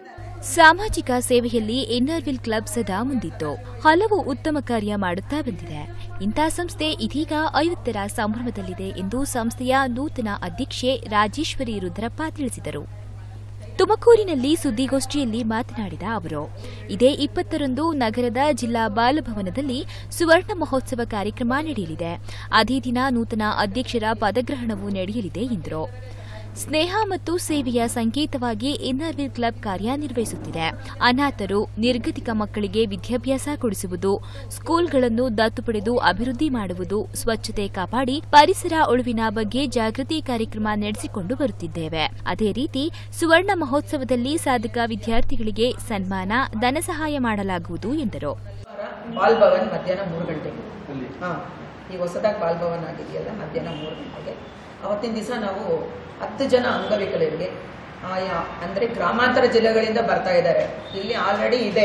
ಸಾಮಾಜಿಕ ಸೇವೆಯಲ್ಲಿ ಇನ್ನರ್ ವಿಲ್ ಕ್ಲಬ್ ಸದಾ ಮುಂದಿದ್ದು ಹಲವು ಉತ್ತಮ ಕಾರ್ಯ ಮಾಡುತ್ತಾ ಬಂದಿದೆ ಇಂಥ ಸಂಸ್ಥೆ ಇದೀಗ ಐವತ್ತರ ಸಂಭ್ರಮದಲ್ಲಿದೆ ಎಂದು ಸಂಸ್ಥೆಯ ನೂತನ ಅಧ್ಯಕ್ಷೆ ರಾಜೇಶ್ವರಿ ರುದ್ರಪ್ಪ ತಿಳಿಸಿದರು ತುಮಕೂರಿನಲ್ಲಿ ಸುದ್ದಿಗೋಷ್ಠಿಯಲ್ಲಿ ಮಾತನಾಡಿದ ಅವರು ಇದೇ ಇಪ್ಪತ್ತರಂದು ನಗರದ ಜಿಲ್ಲಾ ಬಾಲಭವನದಲ್ಲಿ ಸುವರ್ಣ ಮಹೋತ್ಸವ ಕಾರ್ಯಕ್ರಮ ನಡೆಯಲಿದೆ ಅದೇ ದಿನ ನೂತನ ಅಧ್ಯಕ್ಷರ ಪದಗ್ರಹಣವೂ ನಡೆಯಲಿದೆ ಎಂದರು ಸ್ನೇಹ ಮತ್ತು ಸೇವೆಯ ಸಂಕೇತವಾಗಿ ಇನ್ನರ್ವಿಲ್ ಕ್ಲಬ್ ಕಾರ್ಯನಿರ್ವಹಿಸುತ್ತಿದೆ ಅನಾಥರು ನಿರ್ಗತಿಕ ಮಕ್ಕಳಿಗೆ ವಿದ್ಯಾಭ್ಯಾಸ ಕೊಡಿಸುವುದು ಸ್ಕೂಲ್ಗಳನ್ನು ದತ್ತು ಪಡೆದು ಅಭಿವೃದ್ಧಿ ಮಾಡುವುದು ಸ್ವಚ್ಛತೆ ಕಾಪಾಡಿ ಪರಿಸರ ಉಳುವಿನ ಬಗ್ಗೆ ಜಾಗೃತಿ ಕಾರ್ಯಕ್ರಮ ನಡೆಸಿಕೊಂಡು ಬರುತ್ತಿದ್ದೇವೆ ಅದೇ ರೀತಿ ಸುವರ್ಣ ಮಹೋತ್ಸವದಲ್ಲಿ ಸಾಧಕ ವಿದ್ಯಾರ್ಥಿಗಳಿಗೆ ಸನ್ಮಾನ ಧನ ಸಹಾಯ ಮಾಡಲಾಗುವುದು ಎಂದರು ಬಾಲ್ ಭವನ್ ಮಧ್ಯಾಹ್ನ ಮೂರು ಗಂಟೆಗೆ ಹಾಂ ಈ ಹೊಸದಾಗಿ ಬಾಲ್ ಭವನ್ ಆಗಿದೆಯಲ್ಲ ಮಧ್ಯಾಹ್ನ ಮೂರು ಗಂಟೆಗೆ ಅವತ್ತಿನ ದಿವಸ ನಾವು ಹತ್ತು ಜನ ಅಂಗವಿಕಲರಿಗೆ ಆಯಾ ಅಂದರೆ ಗ್ರಾಮಾಂತರ ಜಿಲ್ಲೆಗಳಿಂದ ಬರ್ತಾ ಇದ್ದಾರೆ ಇಲ್ಲಿ ಆಲ್ರೆಡಿ ಇದೆ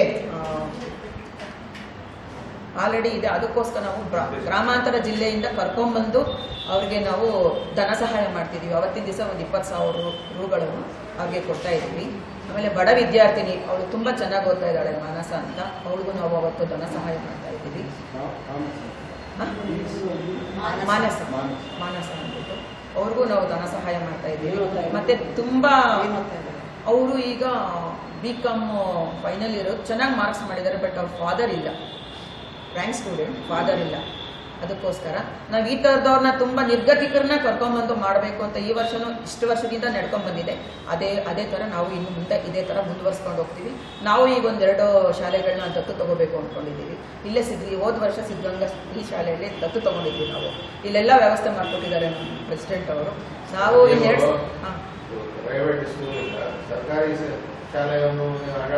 ಆಲ್ರೆಡಿ ಇದೆ ಅದಕ್ಕೋಸ್ಕರ ನಾವು ಬ್ರಾ- ಗ್ರಾಮಾಂತರ ಜಿಲ್ಲೆಯಿಂದ ಕರ್ಕೊಂಬಂದು ಅವ್ರಿಗೆ ನಾವು ಧನ ಸಹಾಯ ಮಾಡ್ತಿದ್ದೀವಿ ಅವತ್ತಿನ ದಿವಸ ಒಂದು ಇಪ್ಪತ್ತು ಸಾವಿರ ರು- ರೂಗಳನ್ನು ಅವ್ರಿಗೆ ಕೊಡ್ತಾ ಇದ್ದೀವಿ ಆಮೇಲೆ ಬಡ ವಿದ್ಯಾರ್ಥಿನಿ ಅವಳು ತುಂಬ ಚೆನ್ನಾಗಿ ಓದ್ತಾ ಇದ್ದಾಳೆ ಮಾನಸ ಅಂತ ಅವಳಿಗೂ ನಾವು ಅವತ್ತು ಧನ ಸಹಾಯ ಮಾಡ್ತಾ ಇದ್ದೀವಿ ಹ? ಮಾನಸ ಮಾನಸ ಅಂದ್ಬಿಟ್ಟು ಅವ್ರಿಗೂ ನಾವು ಧನ ಸಹಾಯ ಮಾಡ್ತಾ ಇದ್ದೀವಿ ಮತ್ತೆ ತುಂಬಾ ಅವರು ಈಗ ಬಿ ಕಾಮ್ ಫೈನಲ್ ಇಯರ್ ಚೆನ್ನಾಗಿ ಮಾರ್ಕ್ಸ್ ಮಾಡಿದ್ದಾರೆ ಬಟ್ ಅವ್ರ ಫಾದರ್ ಇಲ್ಲ ರ್ಯಾಂಕ್ ಸ್ಟೂಡೆಂಟ್ ಫಾದರ್ ಇಲ್ಲ ಅದಕ್ಕೋಸ್ಕರ ನಾವು ಈ ಥರದವ್ರನ್ನ ತುಂಬ ನಿರ್ಗತಿಕರನ್ನ ಕರ್ಕೊಂಬಂದು ಮಾಡಬೇಕು ಅಂತ ಈ ವರ್ಷನೂ ಇಷ್ಟು ವರ್ಷದಿಂದ ನಡ್ಕೊಂಡ್ ಬಂದಿದೆ ಅದೇ ಅದೇ ಥರ ನಾವು ಇನ್ನು ಮುಂದೆ ಇದೇ ಥರ ಮುಂದುವರ್ಸ್ಕೊಂಡು ಹೋಗ್ತೀವಿ ನಾವು ಈಗ ಒಂದೆರಡು ಶಾಲೆಗಳನ್ನ ದತ್ತು ತಗೋಬೇಕು ಅಂದ್ಕೊಂಡಿದ್ದೀವಿ ಇಲ್ಲೇ ಸಿದ್ಧಿ ಹೋದ ವರ್ಷ ಸಿದ್ಧಗಂಗಾ ಈ ಶಾಲೆಯಲ್ಲಿ ದತ್ತು ತಗೊಂಡಿದ್ವಿ ನಾವು ಇಲ್ಲೆಲ್ಲ ವ್ಯವಸ್ಥೆ ಮಾಡಿಕೊಟ್ಟಿದ್ದಾರೆ ನಮ್ಮ ಪ್ರೆಸಿಡೆಂಟ್ ಅವರು ನಾವು ಇನ್ನೆರಡು ಹಾಂ ಪ್ರೈವೇಟ್ ಸ್ಕೂಲ್ ಇಲ್ಲ ಸರ್ಕಾರಿ ಸ- ಶಾಲೆಯನ್ನು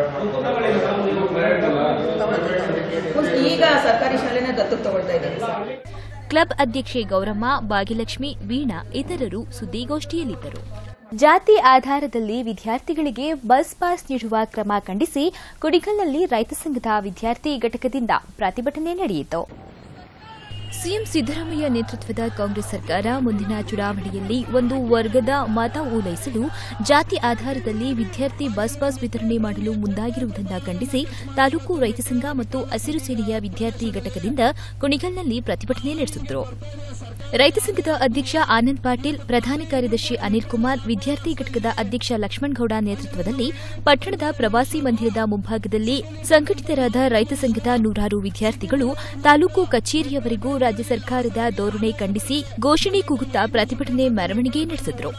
ಈಗ ಸರ್ಕಾರಿ ಶಾಲೆನೇ ದತ್ತು ತಗೊಳ್ತಾ ಇದ್ದೀವಿ ಸರ್ ಕ್ಲಬ್ ಅಧ್ಯಕ್ಷೆ ಗೌರಮ್ಮ ಭಾಗ್ಯಲಕ್ಷ್ಮಿ ವೀಣಾ ಇತರರು ಸುದ್ದಿಗೋಷ್ಠಿಯಲ್ಲಿದ್ದರು ಜಾತಿ ಆಧಾರದಲ್ಲಿ ವಿದ್ಯಾರ್ಥಿಗಳಿಗೆ ಬಸ್ ಪಾಸ್ ನೀಡುವ ಕ್ರಮ ಖಂಡಿಸಿ ಕುಡಿಗಲ್ನಲ್ಲಿ ರೈತ ಸಂಘದ ವಿದ್ಯಾರ್ಥಿ ಘಟಕದಿಂದ ಪ್ರತಿಭಟನೆ ನಡೆಯಿತು ಸಿಎಂ ಸಿದ್ದರಾಮಯ್ಯ ನೇತೃತ್ವದ ಕಾಂಗ್ರೆಸ್ ಸರ್ಕಾರ ಮುಂದಿನ ಚುನಾವಣೆಯಲ್ಲಿ ಒಂದು ವರ್ಗದ ಮತ ಓಲೈಸಲು ಜಾತಿ ಆಧಾರದಲ್ಲಿ ವಿದ್ಯಾರ್ಥಿ ಬಸ್ ಪಾಸ್ ವಿತರಣೆ ಮಾಡಲು ಮುಂದಾಗಿರುವುದನ್ನು ಖಂಡಿಸಿ ತಾಲೂಕು ರೈತ ಸಂಘ ಮತ್ತು ಹಸಿರು ಸೇನೆಯ ವಿದ್ಯಾರ್ಥಿ ಘಟಕದಿಂದ ಕುಣಿಗಲ್ನಲ್ಲಿ ಪ್ರತಿಭಟನೆ ನಡೆಸಿದರು ರೈತ ಸಂಘದ ಅಧ್ಯಕ್ಷ ಆನಂದ್ ಪಾಟೀಲ್ ಪ್ರಧಾನ ಕಾರ್ಯದರ್ಶಿ ಅನಿಲ್ ಕುಮಾರ್ ವಿದ್ಯಾರ್ಥಿ ಘಟಕದ ಅಧ್ಯಕ್ಷ ಲಕ್ಷ್ಮಣಗೌಡ ನೇತೃತ್ವದಲ್ಲಿ ಪಟ್ಟಣದ ಪ್ರವಾಸಿ ಮಂದಿರದ ಮುಂಭಾಗದಲ್ಲಿ ಸಂಘಟಿತರಾದ ರೈತ ಸಂಘದ ನೂರಾರು ವಿದ್ಯಾರ್ಥಿಗಳು ತಾಲೂಕು ಕಚೇರಿಯವರೆಗೂ ರಾಜ್ಯ ಸರ್ಕಾರದ ಧೋರಣೆ ಖಂಡಿಸಿ ಘೋಷಣೆ ಕೂಗುತ್ತಾ ಪ್ರತಿಭಟನೆ ಮೆರವಣಿಗೆ ನಡೆಸಿದರು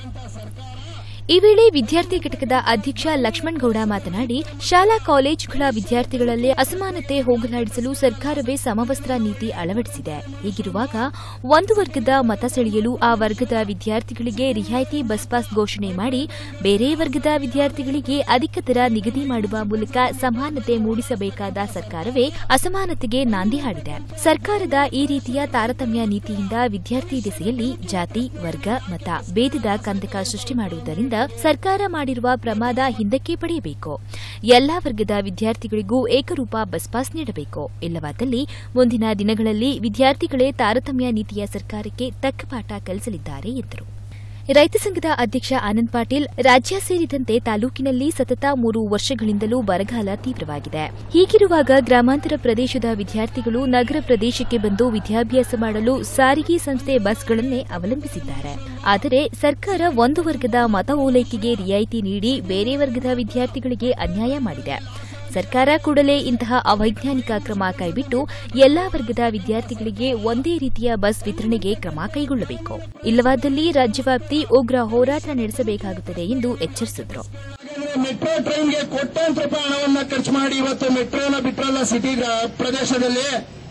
ಈ ವೇಳೆ ವಿದ್ಯಾರ್ಥಿ ಘಟಕದ ಅಧ್ಯಕ್ಷ ಲಕ್ಷ್ಮಣಗೌಡ ಮಾತನಾಡಿ ಶಾಲಾ ಕಾಲೇಜುಗಳ ವಿದ್ಯಾರ್ಥಿಗಳಲ್ಲಿ ಅಸಮಾನತೆ ಹೋಗಲಾಡಿಸಲು ಸರ್ಕಾರವೇ ಸಮವಸ್ತ್ರ ನೀತಿ ಅಳವಡಿಸಿದೆ ಹೀಗಿರುವಾಗ ಒಂದು ವರ್ಗದ ಮತ ಸೆಳೆಯಲು ಆ ವರ್ಗದ ವಿದ್ಯಾರ್ಥಿಗಳಿಗೆ ರಿಯಾಯಿತಿ ಬಸ್ ಪಾಸ್ ಘೋಷಣೆ ಮಾಡಿ ಬೇರೆ ವರ್ಗದ ವಿದ್ಯಾರ್ಥಿಗಳಿಗೆ ಅಧಿಕ ದರ ನಿಗದಿ ಮಾಡುವ ಮೂಲಕ ಸಮಾನತೆ ಮೂಡಿಸಬೇಕಾದ ಸರ್ಕಾರವೇ ಅಸಮಾನತೆಗೆ ನಾಂದಿ ಹಾಡಿದೆ ಸರ್ಕಾರದ ಈ ರೀತಿಯ ತಾರತಮ್ಯ ನೀತಿಯಿಂದ ವಿದ್ಯಾರ್ಥಿ ದಿಸೆಯಲ್ಲಿ ಜಾತಿ ವರ್ಗ ಮತ ಭೇದದ ಕಂದಕ ಸೃಷ್ಟಿ ಮಾಡುವುದರಿಂದ ಸರ್ಕಾರ ಮಾಡಿರುವ ಪ್ರಮಾದ ಹಿಂದಕ್ಕೆ ಪಡೆಯಬೇಕು ಎಲ್ಲಾ ವರ್ಗದ ವಿದ್ಯಾರ್ಥಿಗಳಿಗೂ ಏಕರೂಪ ಬಸ್ ಪಾಸ್ ನೀಡಬೇಕು ಇಲ್ಲವಾದಲ್ಲಿ ಮುಂದಿನ ದಿನಗಳಲ್ಲಿ ವಿದ್ಯಾರ್ಥಿಗಳೇ ತಾರತಮ್ಯ ನೀತಿಯ ಸರ್ಕಾರಕ್ಕೆ ತಕ್ಕ ಪಾಠ ಕಲಿಸಲಿದ್ದಾರೆ ಎಂದರು ರೈತ ಸಂಘದ ಅಧ್ಯಕ್ಷ ಆನಂದ್ ಪಾಟೀಲ್ ರಾಜ್ಯ ಸೇರಿದಂತೆ ತಾಲೂಕಿನಲ್ಲಿ ಸತತ ಮೂರು ವರ್ಷಗಳಿಂದಲೂ ಬರಗಾಲ ತೀವ್ರವಾಗಿದೆ ಹೀಗಿರುವಾಗ ಗ್ರಾಮಾಂತರ ಪ್ರದೇಶದ ವಿದ್ಯಾರ್ಥಿಗಳು ನಗರ ಪ್ರದೇಶಕ್ಕೆ ಬಂದು ವಿದ್ಯಾಭ್ಯಾಸ ಮಾಡಲು ಸಾರಿಗೆ ಸಂಸ್ಥೆ ಬಸ್ಗಳನ್ನೇ ಅವಲಂಬಿಸಿದ್ದಾರೆ ಆದರೆ ಸರ್ಕಾರ ಒಂದು ವರ್ಗದ ಮತ ಓಲೈಕೆಗೆ ರಿಯಾಯಿತಿ ನೀಡಿ ಬೇರೆ ವರ್ಗದ ವಿದ್ಯಾರ್ಥಿಗಳಿಗೆ ಅನ್ಯಾಯ ಮಾಡಿದೆ ಸರ್ಕಾರ ಕೂಡಲೇ ಇಂತಹ ಅವೈಜ್ಞಾನಿಕ ಕ್ರಮ ಕೈಬಿಟ್ಟು ಎಲ್ಲಾ ವರ್ಗದ ವಿದ್ಯಾರ್ಥಿಗಳಿಗೆ ಒಂದೇ ರೀತಿಯ ಬಸ್ ವಿತರಣೆಗೆ ಕ್ರಮ ಕೈಗೊಳ್ಳಬೇಕು ಇಲ್ಲವಾದಲ್ಲಿ ರಾಜ್ಯವ್ಯಾಪ್ತಿ ಉಗ್ರ ಹೋರಾಟ ನಡೆಸಬೇಕಾಗುತ್ತದೆ ಎಂದು ಎಚ್ಚರಿಸಿದರು ಮೆಟ್ರೋ ಟ್ರೈನ್ಗೆ ಕೋಟ್ಯಾಂತರ ರೂಪಾಯಿ ಹಣವನ್ನ ಖರ್ಚು ಮಾಡಿ ಇವತ್ತು ಮೆಟ್ರೋನ ಬಿಟ್ರಲ್ಲ ಸಿಟಿ ಪ್ರದೇಶದಲ್ಲಿ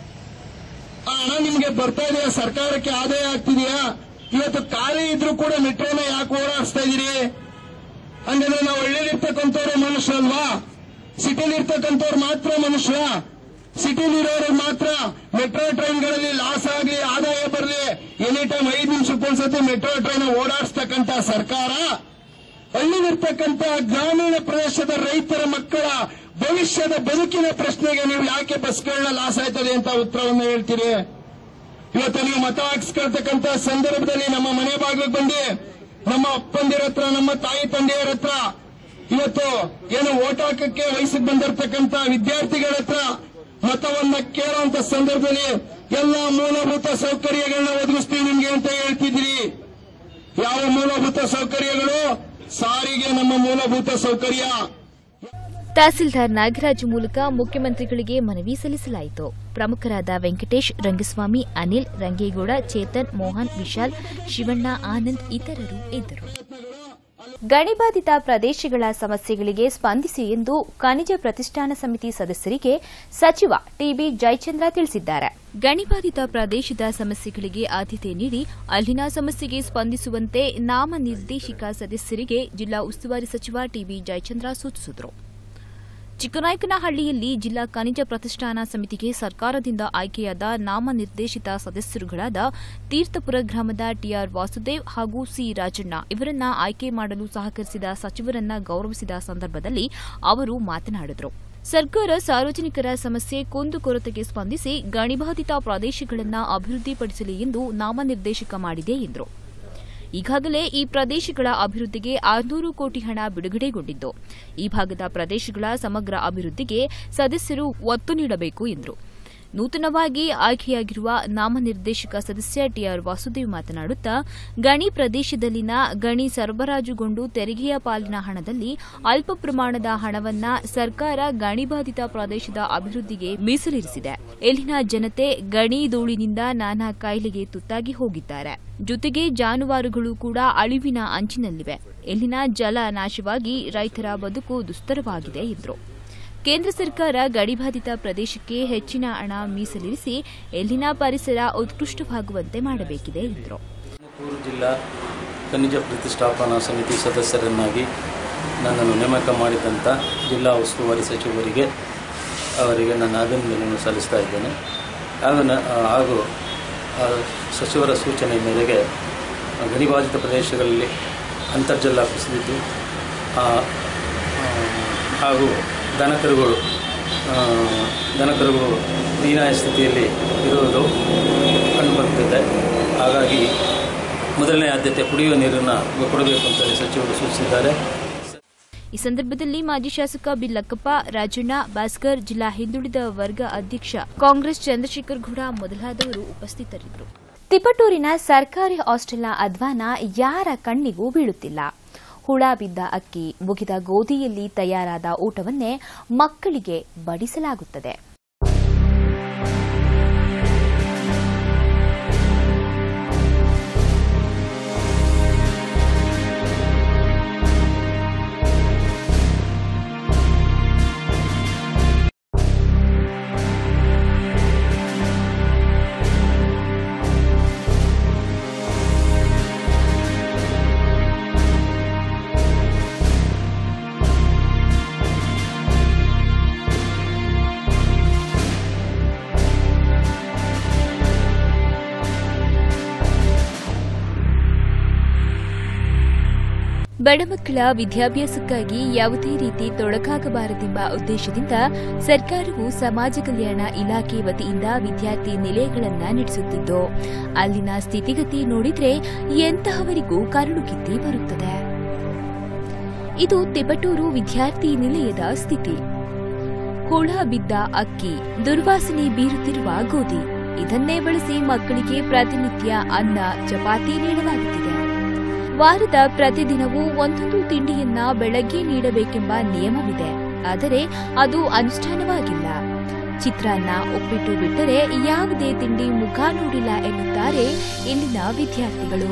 ಆ ಹಣ ನಿಮ್ಗೆ ಬರ್ತಾ ಇದೆಯಾ ಸರ್ಕಾರಕ್ಕೆ ಆದಾಯ ಆಗ್ತಿದೆಯಾ ಇವತ್ತು ಖಾಲಿ ಇದ್ರೂ ಕೂಡ ಮೆಟ್ರೋನ ಯಾಕೆ ಓಡಾಡಿಸ್ತಾ ಇದೀರಿ ಹಂಗಂದ್ರೆ ನಾವು ಹಳ್ಳಿಲಿರ್ತಕ್ಕಂಥವ್ರು ಮನುಷ್ಯರಲ್ವಾ ಸಿಟಿಲಿ ಇರ್ತಕ್ಕಂಥವ್ರು ಮಾತ್ರ ಮನುಷ್ಯ ಸಿಟಿಲಿರೋರು ಮಾತ್ರ ಮೆಟ್ರೋ ಟ್ರೈನ್ಗಳಲ್ಲಿ ಲಾಸ್ ಆಗಲಿ ಆದಾಯ ಬರಲಿ ಎನಿ ಟೈಮ್ ಐದು ನಿಮಿಷಕ್ಕೊಂದ್ಸತಿ ಮೆಟ್ರೋ ಟ್ರೈನ್ ಓಡಾಡಿಸ್ತಕ್ಕಂಥ ಸರ್ಕಾರ ಹಳ್ಳಿಲಿರ್ತಕ್ಕಂಥ ಗ್ರಾಮೀಣ ಪ್ರದೇಶದ ರೈತರ ಮಕ್ಕಳ ಭವಿಷ್ಯದ ಬದುಕಿನ ಪ್ರಶ್ನೆಗೆ ನೀವು ಯಾಕೆ ಬಸ್ಗಳನ್ನ ಲಾಸ್ ಆಯ್ತದೆ ಅಂತ ಉತ್ತರವನ್ನು ಹೇಳ್ತೀರಿ ಇವತ್ತು ನೀವು ಮತ ಹಾಕ್ಸ್ಕೊಳ್ತಕ್ಕಂಥ ಸಂದರ್ಭದಲ್ಲಿ ನಮ್ಮ ಮನೆ ಬಾಗಿಲಿಗೆ ಬಂದು ನಮ್ಮ ಅಪ್ಪಂದಿರ ಹತ್ರ ನಮ್ಮ ತಾಯಿ ತಂದೆಯರ ಹತ್ರ ಇವತ್ತು ಏನು ಓಟ್ ಹಾಕಕ್ಕೆ ವಯಸ್ಸಿಗೆ ಬಂದಿರತಕ್ಕಂಥ ವಿದ್ಯಾರ್ಥಿಗಳ ಹತ್ರ ಮತವನ್ನ ಕೇಳುವಂತ ಸಂದರ್ಭದಲ್ಲಿ ಎಲ್ಲಾ ಮೂಲಭೂತ ಸೌಕರ್ಯಗಳನ್ನ ಒದಗಿಸ್ತೀವಿ ನಿಮ್ಗೆ ಅಂತ ಹೇಳ್ತಿದ್ರಿ ಯಾವ ಮೂಲಭೂತ ಸೌಕರ್ಯಗಳು ಸಾರಿಗೆ ನಮ್ಮ ಮೂಲಭೂತ ಸೌಕರ್ಯ ತಹಸೀಲ್ದಾರ್ ನಾಗರಾಜ್ ಮೂಲಕ ಮುಖ್ಯಮಂತ್ರಿಗಳಿಗೆ ಮನವಿ ಸಲ್ಲಿಸಲಾಯಿತು ಪ್ರಮುಖರಾದ ವೆಂಕಟೇಶ್ ರಂಗಸ್ವಾಮಿ ಅನಿಲ್ ರಂಗೇಗೌಡ ಚೇತನ್ ಮೋಹನ್ ವಿಶಾಲ್ ಶಿವಣ್ಣ ಆನಂದ್ ಇತರರು ಇದ್ದರು ಗಣಿಬಾಧಿತ ಪ್ರದೇಶಗಳ ಸಮಸ್ಯೆಗಳಿಗೆ ಸ್ಪಂದಿಸಿ ಎಂದು ಖನಿಜ ಪ್ರತಿಷ್ಠಾನ ಸಮಿತಿ ಸದಸ್ಯರಿಗೆ ಸಚಿವ ಟಿಬಿ ಜಯಚಂದ್ರ ತಿಳಿಸಿದ್ದಾರೆ ಗಣಿಬಾಧಿತ ಪ್ರದೇಶದ ಸಮಸ್ಯೆಗಳಿಗೆ ಆದ್ಯತೆ ನೀಡಿ ಅಲ್ಲಿನ ಸಮಸ್ಯೆಗೆ ಸ್ಪಂದಿಸುವಂತೆ ನಾಮನಿರ್ದೇಶಿಕ ಸದಸ್ಯರಿಗೆ ಜಿಲ್ಲಾ ಉಸ್ತುವಾರಿ ಸಚಿವ ಟಿಬಿ ಜಯಚಂದ್ರ ಸೂಚಿಸಿದರು ಚಿಕ್ಕನಾಯಕನಹಳ್ಳಿಯಲ್ಲಿ ಜಿಲ್ಲಾ ಖನಿಜ ಪ್ರತಿಷ್ಠಾನ ಸಮಿತಿಗೆ ಸರ್ಕಾರದಿಂದ ಆಯ್ಕೆಯಾದ ನಾಮನಿರ್ದೇಶಿತ ಸದಸ್ಯರುಗಳಾದ ತೀರ್ಥಪುರ ಗ್ರಾಮದ ಟಿಆರ್ ವಾಸುದೇವ್ ಹಾಗೂ ಸಿ ರಾಜಣ್ಣ ಇವರನ್ನ ಆಯ್ಕೆ ಮಾಡಲು ಸಹಕರಿಸಿದ ಸಚಿವರನ್ನ ಗೌರವಿಸಿದ ಸಂದರ್ಭದಲ್ಲಿ ಅವರು ಮಾತನಾಡಿದರು ಸರ್ಕಾರ ಸಾರ್ವಜನಿಕರ ಸಮಸ್ಯೆ ಕುಂದುಕೊರತೆಗೆ ಸ್ಪಂದಿಸಿ ಗಣಿಬಾಧಿತ ಪ್ರದೇಶಗಳನ್ನು ಅಭಿವೃದ್ಧಿಪಡಿಸಲಿ ಎಂದು ನಾಮನಿರ್ದೇಶಕ ಮಾಡಿದೆ ಎಂದರು ಈಗಾಗಲೇ ಈ ಪ್ರದೇಶಗಳ ಅಭಿವೃದ್ಧಿಗೆ ಆರುನೂರು ಕೋಟಿ ಹಣ ಬಿಡುಗಡೆಗೊಂಡಿದ್ದು ಈ ಭಾಗದ ಪ್ರದೇಶಗಳ ಸಮಗ್ರ ಅಭಿವೃದ್ಧಿಗೆ ಸದಸ್ಯರು ಒತ್ತು ನೀಡಬೇಕು ಎಂದರು ನೂತನವಾಗಿ ಆಯ್ಕೆಯಾಗಿರುವ ನಾಮನಿರ್ದೇಶಕ ಸದಸ್ಯ ಟಿಆರ್ ವಾಸುದೇವ್ ಮಾತನಾಡುತ್ತಾ ಗಣಿ ಪ್ರದೇಶದಲ್ಲಿನ ಗಣಿ ಸರಬರಾಜುಗೊಂಡು ತೆರಿಗೆಯ ಪಾಲಿನ ಹಣದಲ್ಲಿ ಅಲ್ಪ ಪ್ರಮಾಣದ ಹಣವನ್ನ ಸರ್ಕಾರ ಗಣಿಬಾಧಿತ ಪ್ರದೇಶದ ಅಭಿವೃದ್ಧಿಗೆ ಮೀಸಲಿರಿಸಿದೆ ಇಲ್ಲಿನ ಜನತೆ ಗಣಿ ಧೂಳಿನಿಂದ ನಾನಾ ಕಾಯಿಲೆಗೆ ತುತ್ತಾಗಿ ಹೋಗಿದ್ದಾರೆ ಜೊತೆಗೆ ಜಾನುವಾರುಗಳು ಕೂಡ ಅಳಿವಿನ ಅಂಚಿನಲ್ಲಿವೆ ಇಲ್ಲಿನ ಜಲ ನಾಶವಾಗಿ ರೈತರ ಬದುಕು ದುಸ್ತರವಾಗಿದೆ ಎಂದರು ಕೇಂದ್ರ ಸರ್ಕಾರ ಗಡಿಬಾಧಿತ ಪ್ರದೇಶಕ್ಕೆ ಹೆಚ್ಚಿನ ಹಣ ಮೀಸಲಿರಿಸಿ ಎಲ್ಲಿನ ಪರಿಸರ ಉತ್ಕೃಷ್ಟವಾಗುವಂತೆ ಮಾಡಬೇಕಿದೆ ಎಂದರು ತುಮಕೂರು ಜಿಲ್ಲಾ ಖನಿಜ ಪ್ರತಿಷ್ಠಾಪನಾ ಸಮಿತಿ ಸದಸ್ಯರನ್ನಾಗಿ ನನ್ನನ್ನು ನೇಮಕ ಮಾಡಿದಂಥ ಜಿಲ್ಲಾ ಉಸ್ತುವಾರಿ ಸಚಿವರಿಗೆ ಅವರಿಗೆ ನನ್ನ ಅಭಿನಂದನೆಯನ್ನು ಸಲ್ಲಿಸ್ತಾ ಇದ್ದೇನೆ ಹಾಗೂ ನ- ಹಾಗೂ ಆ, ಸಚಿವರ ಸೂಚನೆ ಮೇರೆಗೆ ಗಡಿಬಾಧಿತ ಪ್ರದೇಶಗಳಲ್ಲಿ ಅಂತರ್ಜಲ ಕುಸಿದಿದ್ದು ಆ, ಆ, ಹಾಗೂ ದನಕರುಗಳು ಆ, ದನಕರುಗಳು ಹೀನಾಯ ಸ್ಥಿತಿಯಲ್ಲಿ ಇರುವುದು ಕಂಡುಬರುತ್ತಿದೆ ಹಾಗಾಗಿ ಮೊದಲನೇ ಆದ್ಯತೆ ಕುಡಿಯುವ ನೀರನ್ನು ಕೊಡಬೇಕು ಅಂತೇಳಿ ಸಚಿವರು ಸೂಚಿಸಿದ್ದಾರೆ ಈ ಸಂದರ್ಭದಲ್ಲಿ ಮಾಜಿ ಶಾಸಕ ಬಿಲ್ಲಕ್ಕಪ್ಪ ರಾಜಣ್ಣ ಭಾಸ್ಕರ್ ಜಿಲ್ಲಾ ಹಿಂದುಳಿದ ವರ್ಗ ಅಧ್ಯಕ್ಷ ಕಾಂಗ್ರೆಸ್ ಚಂದ್ರಶೇಖರ್ ಗೌಡ ಮೊದಲಾದವರು ಉಪಸ್ಥಿತರಿದ್ದರು ತಿಪಟೂರಿನ ಸರ್ಕಾರಿ ಹಾಸ್ಟೆಲ್ನ ಅಧ್ವಾನ ಯಾರ ಕಣ್ಣಿಗೂ ಬೀಳುತ್ತಿಲ್ಲ ಹುಳ ಬಿದ್ದ ಅಕ್ಕಿ ಮುಗಿದ ಗೋಧಿಯಲ್ಲಿ ತಯಾರಾದ ಊಟವನ್ನೇ ಮಕ್ಕಳಿಗೆ ಬಡಿಸಲಾಗುತ್ತದೆ ಬಡ ಮಕ್ಕಳ ವಿದ್ಯಾಭ್ಯಾಸಕ್ಕಾಗಿ ಯಾವುದೇ ರೀತಿ ತೊಡಕಾಗಬಾರದೆಂಬ ಉದ್ದೇಶದಿಂದ ಸರ್ಕಾರವು ಸಮಾಜ ಕಲ್ಯಾಣ ಇಲಾಖೆ ವತಿಯಿಂದ ವಿದ್ಯಾರ್ಥಿ ನಿಲಯಗಳನ್ನು ನಡೆಸುತ್ತಿದ್ದು ಅಲ್ಲಿನ ಸ್ಥಿತಿಗತಿ ನೋಡಿದ್ರೆ ಎಂತಹವರಿಗೂ ಕರುಳುಗಿತ್ತಿ ಬರುತ್ತದೆ ಇದು ತಿಪಟೂರು ವಿದ್ಯಾರ್ಥಿ ನಿಲಯದ ಸ್ಥಿತಿ ಹುಳ ಬಿದ್ದ ಅಕ್ಕಿ ದುರ್ವಾಸನೆ ಬೀರುತ್ತಿರುವ ಗೋಧಿ ಇದನ್ನೇ ಬಳಸಿ ಮಕ್ಕಳಿಗೆ ಪ್ರತಿನಿತ್ಯ ಅನ್ನ ಚಪಾತಿ ನೀಡಲಾಗುತ್ತಿದೆ ವಾರದ ಪ್ರತಿದಿನವೂ ಒಂದೊಂದು ತಿಂಡಿಯನ್ನ ಬೆಳಗ್ಗೆ ನೀಡಬೇಕೆಂಬ ನಿಯಮವಿದೆ ಆದರೆ ಅದು ಅನುಷ್ಠಾನವಾಗಿಲ್ಲ ಚಿತ್ರಾನ್ನ ಉಪ್ಪಿಟ್ಟು ಬಿಟ್ಟರೆ ಯಾವುದೇ ತಿಂಡಿ ಮುಖ ನೋಡಿಲ್ಲ ಎನ್ನುತ್ತಾರೆ ಇಲ್ಲಿನ ವಿದ್ಯಾರ್ಥಿಗಳು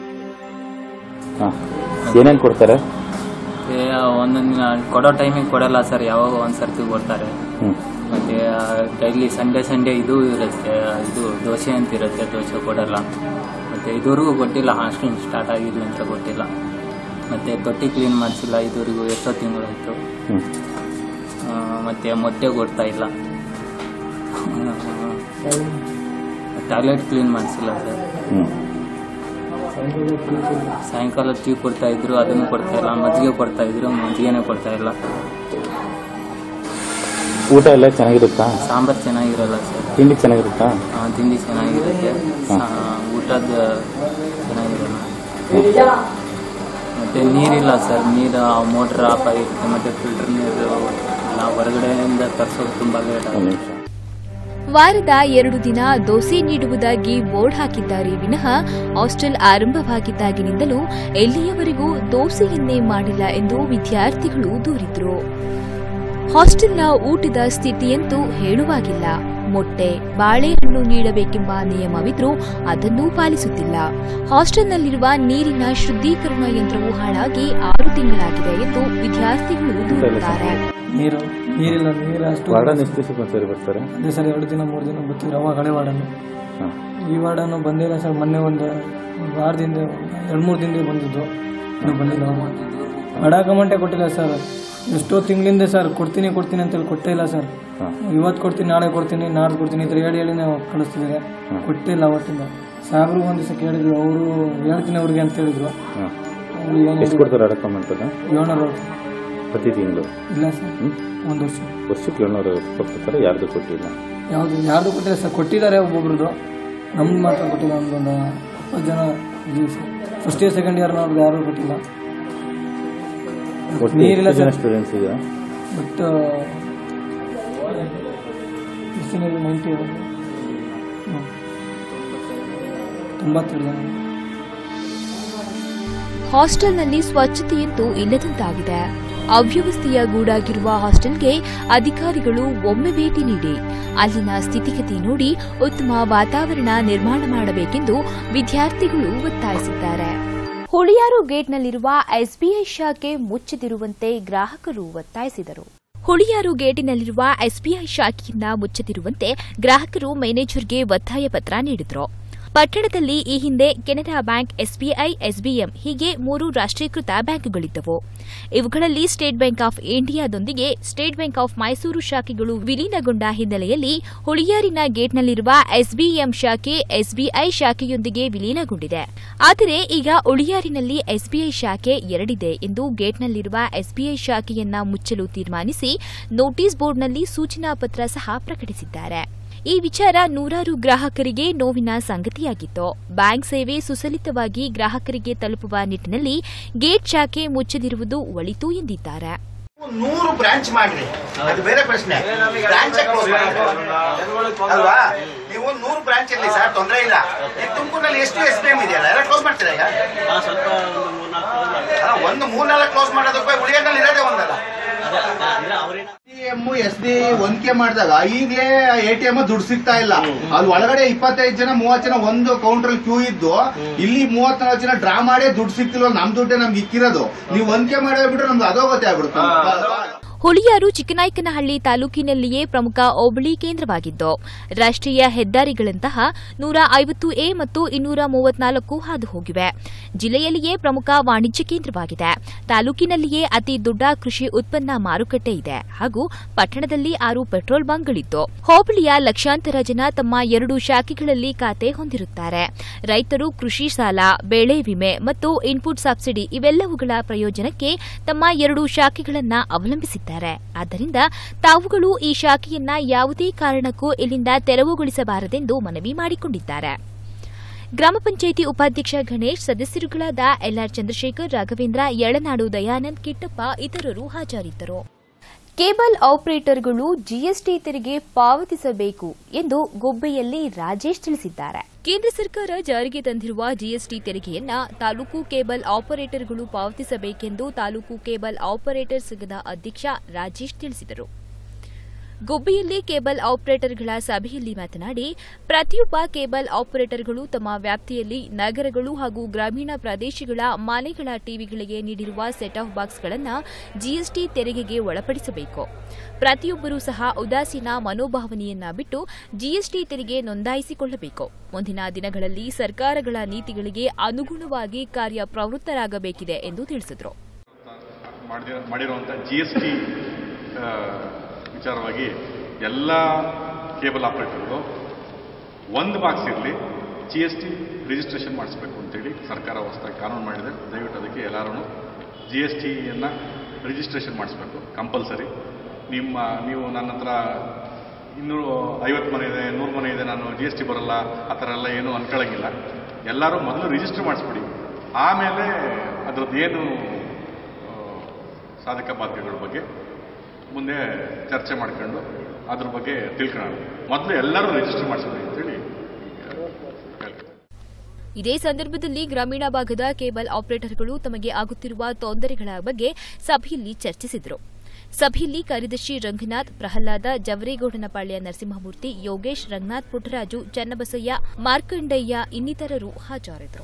ಏನೇನು ಕೊಡ್ತಾರೆ ಒಂದೊಂದು ದಿನ ಕೊಡೋ ಟೈಮಿಗೆ ಕೊಡಲ್ಲ ಸರ್ ಯಾವಾಗ ಒಂದು ಸರ್ತಿ ಕೊಡ್ತಾರೆ ಮತ್ತೆ ಡೈಲಿ ಸಂಡೇ ಸಂಡೇ ಇದು ಇರುತ್ತೆ ಇದು ದೋಸೆ ಅಂತ ಇರುತ್ತೆ ದೋಸೆ ಕೊಡಲ್ಲ ಮತ್ತೆ ಇದುವರೆಗೂ ಕೊಟ್ಟಿಲ್ಲ ಹಾಸ್ಟೆಲ್ ಸ್ಟಾರ್ಟ್ ಆಗಿಲ್ಲ ಅಂತ ಕೊಟ್ಟಿಲ್ಲ ಮತ್ತೆ ತೊಟ್ಟಿ ಕ್ಲೀನ್ ಮಾಡಿಸಿಲ್ಲ ಇದುವರೆಗೂ ಎಷ್ಟೋ ತಿಂಗಳಾಯ್ತು ಆ, ಮತ್ತೆ ಮೊಟ್ಟೆ ಕೊಡ್ತಾ ಇಲ್ಲ ಟಾಯ್ಲೆಟ್ ಕ್ಲೀನ್ ಮಾಡಿಸಿಲ್ಲ ಸರ್ ಸಾಯಂಕಾಲ ಟೀ ಕೊಡ್ತಾ ಇದ್ರು ಅದನ್ನು ಕೊಡ್ತಾ ಇಲ್ಲ ಮಜ್ಜಿಗೆ ಕೊಡ್ತಾ ಇದ್ರು ಮಜ್ಜಿಗೆನೇ ಕೊಡ್ತಾ ಇಲ್ಲ ಊಟ ಎಲ್ಲ ಚೆನ್ನಾಗಿರುತ್ತಾ ಸಾಂಬಾರ್ ಚೆನ್ನಾಗಿರಲ್ಲ ಸರ್ ತಿಂಡಿ ಚೆನ್ನಾಗಿರುತ್ತಾ ಆ, ತಿಂಡಿ ಚೆನ್ನಾಗಿರುತ್ತೆ ಸಾ- ಊಟದ ಚೆನ್ನಾಗಿರಲ್ಲ ಮತ್ತೆ ನೀರಿಲ್ಲ ಸರ್ ನೀರು ಮೋಟ್ರ್ ಆಫ್ ಆಗಿರುತ್ತೆ ಮತ್ತೆ ಫಿಲ್ಟರ್ ನೀರು ಎಲ್ಲ ಹೊರಗಡೆಯಿಂದ ತರಿಸೋದು ತುಂಬ ಲೇಟ್ ಆಗುತ್ತೆ ವಾರದ ಎರಡು ದಿನ ದೋಸೆ ನೀಡುವುದಾಗಿ ಬೋರ್ಡ್ ಹಾಕಿದ್ದಾರೆ ವಿನಃ ಹಾಸ್ಟೆಲ್ ಆರಂಭವಾಗಿದ್ದಾಗಿನಿಂದಲೂ ಎಲ್ಲಿಯವರೆಗೂ ದೋಸೆಯನ್ನೇ ಮಾಡಿಲ್ಲ ಎಂದು ವಿದ್ಯಾರ್ಥಿಗಳು ದೂರಿದ್ರು ಹಾಸ್ಟೆಲ್ನ ಊಟದ ಸ್ಥಿತಿಯಂತೂ ಹೇಳುವಾಗಿಲ್ಲ ಮೊಟ್ಟೆ ಬಾಳೆಹಣ್ಣು ನೀಡಬೇಕೆಂಬ ನಿಯಮವಿದ್ರೂ ಅದನ್ನೂ ಪಾಲಿಸುತ್ತಿಲ್ಲ ಹಾಸ್ಟೆಲ್ನಲ್ಲಿರುವ ನೀರಿನ ಶುದ್ಧೀಕರಣ ಯಂತ್ರವು ಹಾಳಾಗಿ ಆರು ತಿಂಗಳಾಗಿದೆ ಎಂದು ವಿದ್ಯಾರ್ಥಿಗಳು ದೂರುತ್ತಾರೆ ನೀರು ನೀರಿಲ್ಲ ನೀರು ಅಷ್ಟು ವಾರ್ಡನ್ ಎಷ್ಟು ದಿವಸಕ್ಕೆ ಒಂದ್ಸರಿ ಬರ್ತಾರೆ ಅದೇ ಸರ್ ಎರಡು ದಿನ ಮೂರು ದಿನ ಬರ್ತಿದ್ರು ಅವಾಗ ಹಳೆ ವಾರ್ಡನ್ನು ಹಾಂ ಈ ವಾರ್ಡನ್ನು ಬಂದಿಲ್ಲ ಸರ್ ಮೊನ್ನೆ ಒಂದು ಒಂದು ವಾರದಿಂದ ಎರಡು ಮೂರು ದಿನದಿಂದ ಬಂದಿದ್ದು ಇನ್ನೂ ಬಂದಿಲ್ಲ ಬಡ ಅಮೌಂಟೇ ಕೊಟ್ಟಿಲ್ಲ ಸರ್ ಎಷ್ಟೋ ತಿಂಗಳಿಂದ ಸರ್ ಕೊಡ್ತೀನಿ ಕೊಡ್ತೀನಿ ಅಂತೇಳಿ ಕೊಟ್ಟೇ ಇಲ್ಲ ಸರ್ ಇವತ್ತು ಕೊಡ್ತೀನಿ ನಾಳೆ ಕೊಡ್ತೀನಿ ನಾಡ್ದು ಕೊಡ್ತೀನಿ ಈ ಥರ ಹೇಳಿ ಹೇಳಿ ನಾವು ಕಳಿಸ್ತಿದ್ದಾರೆ ಕೊಟ್ಟಿಲ್ಲ ಅವತ್ತಿಂದ ಸಾಹೇಬ್ರಿಗೂ ಒಂದು ದಿವಸ ಕೇಳಿದ್ರು ಅವರು ಹೇಳ್ತೀನಿ ಅವ್ರಿಗೆ ಅಂತ ಹೇಳಿದ್ರು ಹಾಂ ಅವ್ರು ಏನು ಎಷ್ಟು ಕೊಡ್ತಾರೆ ಅಡಕಮೆಂಟ್ ಅದು ಏಳ್ನೂರು ಪ್ರತಿ ತಿಂಗಳು ಇಲ್ಲ ಸರ್ ಒಂದು ವರ್ಷ ವರ್ಷಕ್ಕೆ ಏಳ್ನೂರು ಕೊಡ್ತಾರೆ ಯಾರ್ದು ಕೊಟ್ಟಿಲ್ಲ ಯಾವುದು ಯಾರ್ದು ಕೊಟ್ಟಿಲ್ಲ ಸರ್ ಕೊಟ್ಟಿದ್ದಾರೆ ಒಬ್ಬೊಬ್ರದ್ದು ನಮ್ದು ಮಾತ್ರ ಕೊಟ್ಟಿಲ್ಲ ನಮ್ದೊಂದು ಇಪ್ಪತ್ತು ಜನ ಇದೀವಿ sir first year second year ಅವ್ರದ್ದು ಯಾರು ಕೊಟ್ಟಿಲ್ಲ ಒಟ್ಟು ನೀರಿಲ್ಲ ಎಷ್ಟು ಜನ ಸರ್ ಸ್ಟೂಡೆಂಟ್ಸ್ ಇದೆ ಬಟ್ ಎಷ್ಟು ಜನ ನೈಂಟಿ ತೊಂಬತ್ತೆರಡು ಜನ ಹಾಸ್ಟೆಲ್ನಲ್ಲಿ ಸ್ವಚ್ಛತೆಯಂತೂ ಇಲ್ಲದಂತಾಗಿದೆ ಅವ್ಯವಸ್ಥೆಯ ಗೂಡಾಗಿರುವ ಹಾಸ್ಟೆಲ್ಗೆ ಅಧಿಕಾರಿಗಳು ಒಮ್ಮೆ ಭೇಟಿ ನೀಡಿ ಅಲ್ಲಿನ ಸ್ಥಿತಿಗತಿ ನೋಡಿ ಉತ್ತಮ ವಾತಾವರಣ ನಿರ್ಮಾಣ ಮಾಡಬೇಕೆಂದು ವಿದ್ಯಾರ್ಥಿಗಳು ಒತ್ತಾಯಿಸಿದ್ದಾರೆ ಹುಳಿಯಾರು ಗೇಟ್ನಲ್ಲಿರುವ ಎಸ್ಬಿಐ ಶಾಖೆ ಮುಚ್ಚದಿರುವಂತೆ ಗ್ರಾಹಕರು ಒತ್ತಾಯಿಸಿದರು ಹುಳಿಯಾರು ಗೇಟಿನಲ್ಲಿರುವ ಎಸ್ಬಿಐ ಶಾಖೆಯನ್ನ ಮುಚ್ಚದಿರುವಂತೆ ಗ್ರಾಹಕರು ಮ್ಯಾನೇಜರ್ಗೆ ಒತ್ತಾಯ ಪತ್ರ ನೀಡಿದ್ರು ಪಟ್ಟಣದಲ್ಲಿ ಈ ಹಿಂದೆ ಕೆನರಾ ಬ್ಯಾಂಕ್ ಎಸ್ಬಿಐ ಎಸ್ಬಿಎಂ ಹೀಗೆ ಮೂರು ರಾಷ್ಟ್ರೀಕೃತ ಬ್ಯಾಂಕ್ಗಳಿದ್ದವು ಇವುಗಳಲ್ಲಿ ಸ್ಟೇಟ್ ಬ್ಯಾಂಕ್ ಆಫ್ ಇಂಡಿಯಾದೊಂದಿಗೆ ಸ್ಟೇಟ್ ಬ್ಯಾಂಕ್ ಆಫ್ ಮೈಸೂರು ಶಾಖೆಗಳು ವಿಲೀನಗೊಂಡ ಹಿನ್ನೆಲೆಯಲ್ಲಿ ಹುಳಿಯಾರಿನ ಗೇಟ್ನಲ್ಲಿರುವ ಎಸ್ಬಿಎಂ ಶಾಖೆ ಎಸ್ಬಿಐ ಶಾಖೆಯೊಂದಿಗೆ ವಿಲೀನಗೊಂಡಿದೆ ಆದರೆ ಈಗ ಉಳಿಯಾರಿನಲ್ಲಿ ಎಸ್ಬಿಐ ಶಾಖೆ ಎರಡಿದೆ ಎಂದು ಗೇಟ್ನಲ್ಲಿರುವ ಎಸ್ಬಿಐ ಶಾಖೆಯನ್ನ ಮುಚ್ಚಲು ತೀರ್ಮಾನಿಸಿ ನೋಟಿಸ್ ಬೋರ್ಡ್ನಲ್ಲಿ ಸೂಚನಾ ಪತ್ರ ಸಹ ಪ್ರಕಟಿಸಿದ್ದಾರೆ ಈ ವಿಚಾರ ನೂರಾರು ಗ್ರಾಹಕರಿಗೆ ನೋವಿನ ಸಂಗತಿಯಾಗಿತ್ತು ಬ್ಯಾಂಕ್ ಸೇವೆ ಸುಸಲಿತವಾಗಿ ಗ್ರಾಹಕರಿಗೆ ತಲುಪುವ ನಿಟ್ಟಿನಲ್ಲಿ ಗೇಟ್ ಶಾಖೆ ಮುಚ್ಚದಿರುವುದು ಒಳಿತು ಎಂದಿದ್ದಾರೆ ನೂರು ಬ್ರಾಂಚ್ ಮಾಡ್ರಿ ಅದು ಬೇರೆ ಪ್ರಶ್ನೆ ಬ್ರಾಂಚ್ ಅಲ್ವಾ ನೀವು ನೂರು ಬ್ರಾಂಚ್ ಇರಲಿ ಸರ್ ತೊಂದರೆ ಇಲ್ಲ ಈಗ ತುಮಕೂರಿನಲ್ಲಿ ಎಷ್ಟು ಎಸ್ ಬಿ ಎಂ ಇದೆಯಲ್ಲ ಎಲ್ಲ ಕ್ಲೋಸ್ ಮಾಡ್ತೀರಾ ಈಗ ಅಲ್ಲ, ಒಂದು ಮೂರ್ನಾಲ್ಕು ಕ್ಲೋಸ್ ಮಾಡೋದಕ್ಕೆ ಉಳಿಯೋದ್ರಲ್ಲಿ ಇರೋದೇ ಒಂದಲ್ಲ ಎಂ ಎಸ್ ಡಿ ಹೊಂದಿಕೆ ಮಾಡಿದಾಗ ಈಗಲೇ ಎ ಟಿ ಎಂ ದುಡ್ಡು ಸಿಗ್ತಾ ಇಲ್ಲ ಅಲ್ಲಿ ಒಳಗಡೆ ಇಪ್ಪತ್ತೈದು ಜನ ಮೂವತ್ತು ಜನ ಒಂದು ಕೌಂಟರ್ ಕ್ಯೂ ಇದ್ದು ಇಲ್ಲಿ ಮೂವತ್ನಾಲ್ಕು ಜನ ಡ್ರಾ ಮಾಡೇ ದುಡ್ಡು ಸಿಕ್ತಿಲ್ವ ನಮ್ ದುಡ್ಡೇ ನಮ್ಗೆ ಇಕ್ಕಿರೋದು ನೀವು ಹೊಂದಿಕೆ ಮಾಡೋಗ್ಬಿಟ್ರೆ ನಮ್ಗೆ ಅಧೋಗತಿ ಆಗ್ಬಿಡುತ್ತೆ ಹುಳಿಯಾರು ಚಿಕ್ಕನಾಯಕನಹಳ್ಳಿ ತಾಲೂಕಿನಲ್ಲಿಯೇ ಪ್ರಮುಖ ಹೋಬಳಿ ಕೇಂದ್ರವಾಗಿದ್ದು ರಾಷ್ಟ್ರೀಯ ಹೆದ್ದಾರಿಗಳಂತಹ ನೂರ ಐವತ್ತು ಎ ಮತ್ತು ಇನ್ನೂರ ಮೂವತ್ನಾಲ್ಕು ಹಾದು ಹೋಗಿವೆ ಜಿಲ್ಲೆಯಲ್ಲಿಯೇ ಪ್ರಮುಖ ವಾಣಿಜ್ಯ ಕೇಂದ್ರವಾಗಿದೆ ತಾಲೂಕಿನಲ್ಲಿಯೇ ಅತಿ ದೊಡ್ಡ ಕೃಷಿ ಉತ್ಪನ್ನ ಮಾರುಕಟ್ಟೆ ಇದೆ ಹಾಗೂ ಪಟ್ಟಣದಲ್ಲಿ ಆರು ಪೆಟ್ರೋಲ್ ಬಂಕ್ಗಳಿದ್ದು ಹೋಬಳಿಯ ಲಕ್ಷಾಂತರ ಜನ ತಮ್ಮ ಎರಡು ಶಾಖೆಗಳಲ್ಲಿ ಖಾತೆ ಹೊಂದಿರುತ್ತಾರೆ ರೈತರು ಕೃಷಿ ಸಾಲ ಬೆಳೆ ವಿಮೆ ಮತ್ತು ಇನ್ಪುಟ್ ಸಬ್ಸಿಡಿ ಇವೆಲ್ಲವುಗಳ ಪ್ರಯೋಜನಕ್ಕೆ ತಮ್ಮ ಎರಡು ಶಾಖೆಗಳನ್ನ ಅವಲಂಬಿಸಿದ್ದಾರೆ ಆದ್ದರಿಂದ ತಾವುಗಳು ಈ ಶಾಖೆಯನ್ನ ಯಾವುದೇ ಕಾರಣಕ್ಕೂ ಇಲ್ಲಿಂದ ತೆರವುಗೊಳಿಸಬಾರದೆಂದು ಮನವಿ ಮಾಡಿಕೊಂಡಿದ್ದಾರೆ ಗ್ರಾಮ ಪಂಚಾಯಿತಿ ಉಪಾಧ್ಯಕ್ಷ ಗಣೇಶ್ ಸದಸ್ಯರುಗಳಾದ ಎಲ್ಆರ್ ಚಂದ್ರಶೇಖರ್ ರಾಘವೇಂದ್ರ ಯಳನಾಡು ದಯಾನಂದ್ ಕಿಟ್ಟಪ್ಪ ಇತರರು ಹಾಜರಿದ್ದರು ಕೇಬಲ್ ಆಪರೇಟರ್ಗಳು ಜಿಎಸ್ಟಿ ತೆರಿಗೆ ಪಾವತಿಸಬೇಕು ಎಂದು ಗೊಬ್ಬೆಯಲ್ಲಿ ರಾಜೇಶ್ ತಿಳಿಸಿದ್ದಾರೆ ಕೇಂದ್ರ ಸರ್ಕಾರ ಜಾರಿಗೆ ತಂದಿರುವ ಜಿಎಸ್ಟಿ ತೆರಿಗೆಯನ್ನ ತಾಲೂಕು ಕೇಬಲ್ ಆಪರೇಟರ್ಗಳು ಪಾವತಿಸಬೇಕೆಂದು ತಾಲೂಕು ಕೇಬಲ್ ಆಪರೇಟರ್ ಸಂಘದ ಅಧ್ಯಕ್ಷ ರಾಜೇಶ್ ತಿಳಿಸಿದರು ಗುಬ್ಬಿಯಲ್ಲಿ ಕೇಬಲ್ ಆಪರೇಟರ್ಗಳ ಸಭೆಯಲ್ಲಿ ಮಾತನಾಡಿ ಪ್ರತಿಯೊಬ್ಬ ಕೇಬಲ್ ಆಪರೇಟರ್ಗಳು ತಮ್ಮ ವ್ಯಾಪ್ತಿಯಲ್ಲಿ ನಗರಗಳು ಹಾಗೂ ಗ್ರಾಮೀಣ ಪ್ರದೇಶಗಳ ಮನೆಗಳ ಟಿವಿಗಳಿಗೆ ನೀಡಿರುವ ಸೆಟ್ ಆಫ್ ಬಾಕ್ಸ್ಗಳನ್ನು ಜಿಎಸ್ಟಿ ತೆರಿಗೆಗೆ ಒಳಪಡಿಸಬೇಕು ಪ್ರತಿಯೊಬ್ಬರೂ ಸಹ ಉದಾಸೀನ ಮನೋಭಾವನೆಯನ್ನ ಬಿಟ್ಟು ಜಿಎಸ್ಟಿ ತೆರಿಗೆ ನೋಂದಾಯಿಸಿಕೊಳ್ಳಬೇಕು ಮುಂದಿನ ದಿನಗಳಲ್ಲಿ ಸರ್ಕಾರಗಳ ನೀತಿಗಳಿಗೆ ಅನುಗುಣವಾಗಿ ಕಾರ್ಯಪ್ರವೃತ್ತರಾಗಬೇಕಿದೆ ಎಂದು ತಿಳಿಸಿದರು ಮಾಡಿರೋ ಮಾಡಿರುವಂಥ ಜಿ ಎಸ್ ಟಿ ವಿಚಾರವಾಗಿ ಎಲ್ಲ ಕೇಬಲ್ ಆಪರೇಟರ್ಗಳು ಒಂದು ಬಾಕ್ಸ್ ಇರಲಿ ಜಿ ಎಸ್ ಟಿ ರಿಜಿಸ್ಟ್ರೇಷನ್ ಮಾಡಿಸ್ಬೇಕು ಅಂತೇಳಿ ಸರ್ಕಾರ ಹೊಸದಾಗಿ ಕಾನೂನು ಮಾಡಿದೆ ದಯವಿಟ್ಟು ಅದಕ್ಕೆ ಎಲ್ಲರೂ ಜಿ ಎಸ್ ಟಿಯನ್ನು ರಿಜಿಸ್ಟ್ರೇಷನ್ ಮಾಡಿಸ್ಬೇಕು ಕಂಪಲ್ಸರಿ ನಿಮ್ಮ ನೀವು ನನ್ನ ಹತ್ರ ಇನ್ನೂರು ಐವತ್ತು ಮನೆ ಇದೆ ನೂರು ಮನೆ ಇದೆ ನಾನು ಜಿ ಎಸ್ ಟಿ ಬರಲ್ಲ ಆ ಥರ ಎಲ್ಲ ಏನೂ ಅನ್ಕೊಳ್ಳೋಂಗಿಲ್ಲ ಎಲ್ಲರೂ ಮೊದಲು ರಿಜಿಸ್ಟರ್ ಮಾಡಿಸ್ಬಿಡಿ ಆಮೇಲೆ ಅದ್ರದ್ದು ಏನು ಆ, ಸಾಧಕ ಬಾಧಕಗಳ ಬಗ್ಗೆ ಮುಂದೆ ಚರ್ಚೆ ಮಾಡ್ಕೊಂಡು ಅದ್ರ ಬಗ್ಗೆ ತಿಳ್ಕೊಳ್ಳೋಣ ಮೊದಲು ಎಲ್ಲರೂ ರಿಜಿಸ್ಟರ್ ಮಾಡಿಸ್ಬಿಡಿ ಅಂತೇಳಿ ಇದೇ ಸಂದರ್ಭದಲ್ಲಿ ಗ್ರಾಮೀಣ ಭಾಗದ ಕೇಬಲ್ ಆಪರೇಟರ್ಗಳು ತಮಗೆ ಆಗುತ್ತಿರುವ ತೊಂದರೆಗಳ ಬಗ್ಗೆ ಸಭೆಯಲ್ಲಿ ಚರ್ಚಿಸಿದರು ಸಭೆಯಲ್ಲಿ ಕಾರ್ಯದರ್ಶಿ ರಂಗನಾಥ್ ಪ್ರಹ್ಲಾದ ಜವರೇಗೌಡನಪಾಳ್ಯ ನರಸಿಂಹಮೂರ್ತಿ ಯೋಗೇಶ್ ರಂಗನಾಥ್ ಪುಟ್ಟರಾಜು ಚನ್ನಬಸಯ್ಯ ಮಾರ್ಕಂಡಯ್ಯ ಇನ್ನಿತರರು ಹಾಜರಿದ್ದರು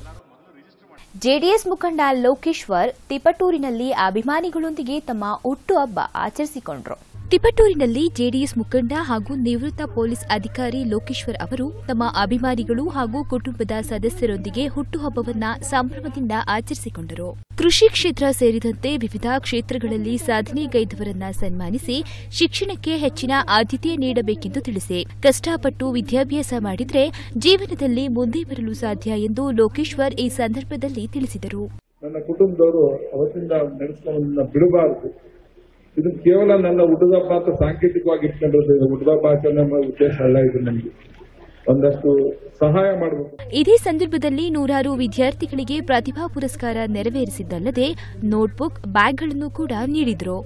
ಜೆಡಿಎಸ್ ಮುಖಂಡ ಲೋಕೇಶ್ವರ್ ತಿಪಟೂರಿನಲ್ಲಿ ಅಭಿಮಾನಿಗಳೊಂದಿಗೆ ತಮ್ಮ ಹುಟ್ಟುಹಬ್ಬ ಆಚರಿಸಿಕೊಂಡರು ತಿಪಟೂರಿನಲ್ಲಿ ಜೆಡಿಎಸ್ ಮುಖಂಡ ಹಾಗೂ ನಿವೃತ್ತ ಪೊಲೀಸ್ ಅಧಿಕಾರಿ ಲೋಕೇಶ್ವರ್ ಅವರು ತಮ್ಮ ಅಭಿಮಾನಿಗಳು ಹಾಗೂ ಕುಟುಂಬದ ಸದಸ್ಯರೊಂದಿಗೆ ಹುಟ್ಟುಹಬ್ಬವನ್ನ ಸಂಭ್ರಮದಿಂದ ಆಚರಿಸಿಕೊಂಡರು ಕೃಷಿ ಕ್ಷೇತ್ರ ಸೇರಿದಂತೆ ವಿವಿಧ ಕ್ಷೇತ್ರಗಳಲ್ಲಿ ಸಾಧನೆಗೈದವರನ್ನ ಸನ್ಮಾನಿಸಿ ಶಿಕ್ಷಣಕ್ಕೆ ಹೆಚ್ಚಿನ ಆದ್ಯತೆ ನೀಡಬೇಕೆಂದು ತಿಳಿಸಿ ಕಷ್ಟಪಟ್ಟು ವಿದ್ಯಾಭ್ಯಾಸ ಮಾಡಿದ್ರೆ ಜೀವನದಲ್ಲಿ ಮುಂದೆ ಬರಲು ಸಾಧ್ಯ ಎಂದು ಲೋಕೇಶ್ವರ್ ಈ ಸಂದರ್ಭದಲ್ಲಿ ತಿಳಿಸಿದರು ನನ್ನ ಕುಟುಂಬದವರು ಅವತ್ತಿಂದ ನಡೆಸ್ಕೊಂಡು ಬಿಡಬಾರದು ಇದು ಕೇವಲ ನನ್ನ ಹುಡುಗಬ್ಬ ಅಂತ ಸಾಂಕೇತಿಕವಾಗಿ ಇಟ್ಕೊಂಡಿರೋದು ಇದು ಹುಡುಗಬ್ಬ ಆಚರಣೆ ಮಾಡೋ ಉದ್ದೇಶ ಅಲ್ಲ ಇದು ನನಗೆ ಒಂದಷ್ಟು ಸಹಾಯ ಮಾಡಬೇಕು ಇದೇ ಸಂದರ್ಭದಲ್ಲಿ ನೂರಾರು ವಿದ್ಯಾರ್ಥಿಗಳಿಗೆ ಪ್ರತಿಭಾ ಪುರಸ್ಕಾರ ನೆರವೇರಿಸಿದ್ದಲ್ಲದೆ ನೋಟ್ಬುಕ್ ಬ್ಯಾಗ್ಗಳನ್ನು ಕೂಡ ನೀಡಿದರು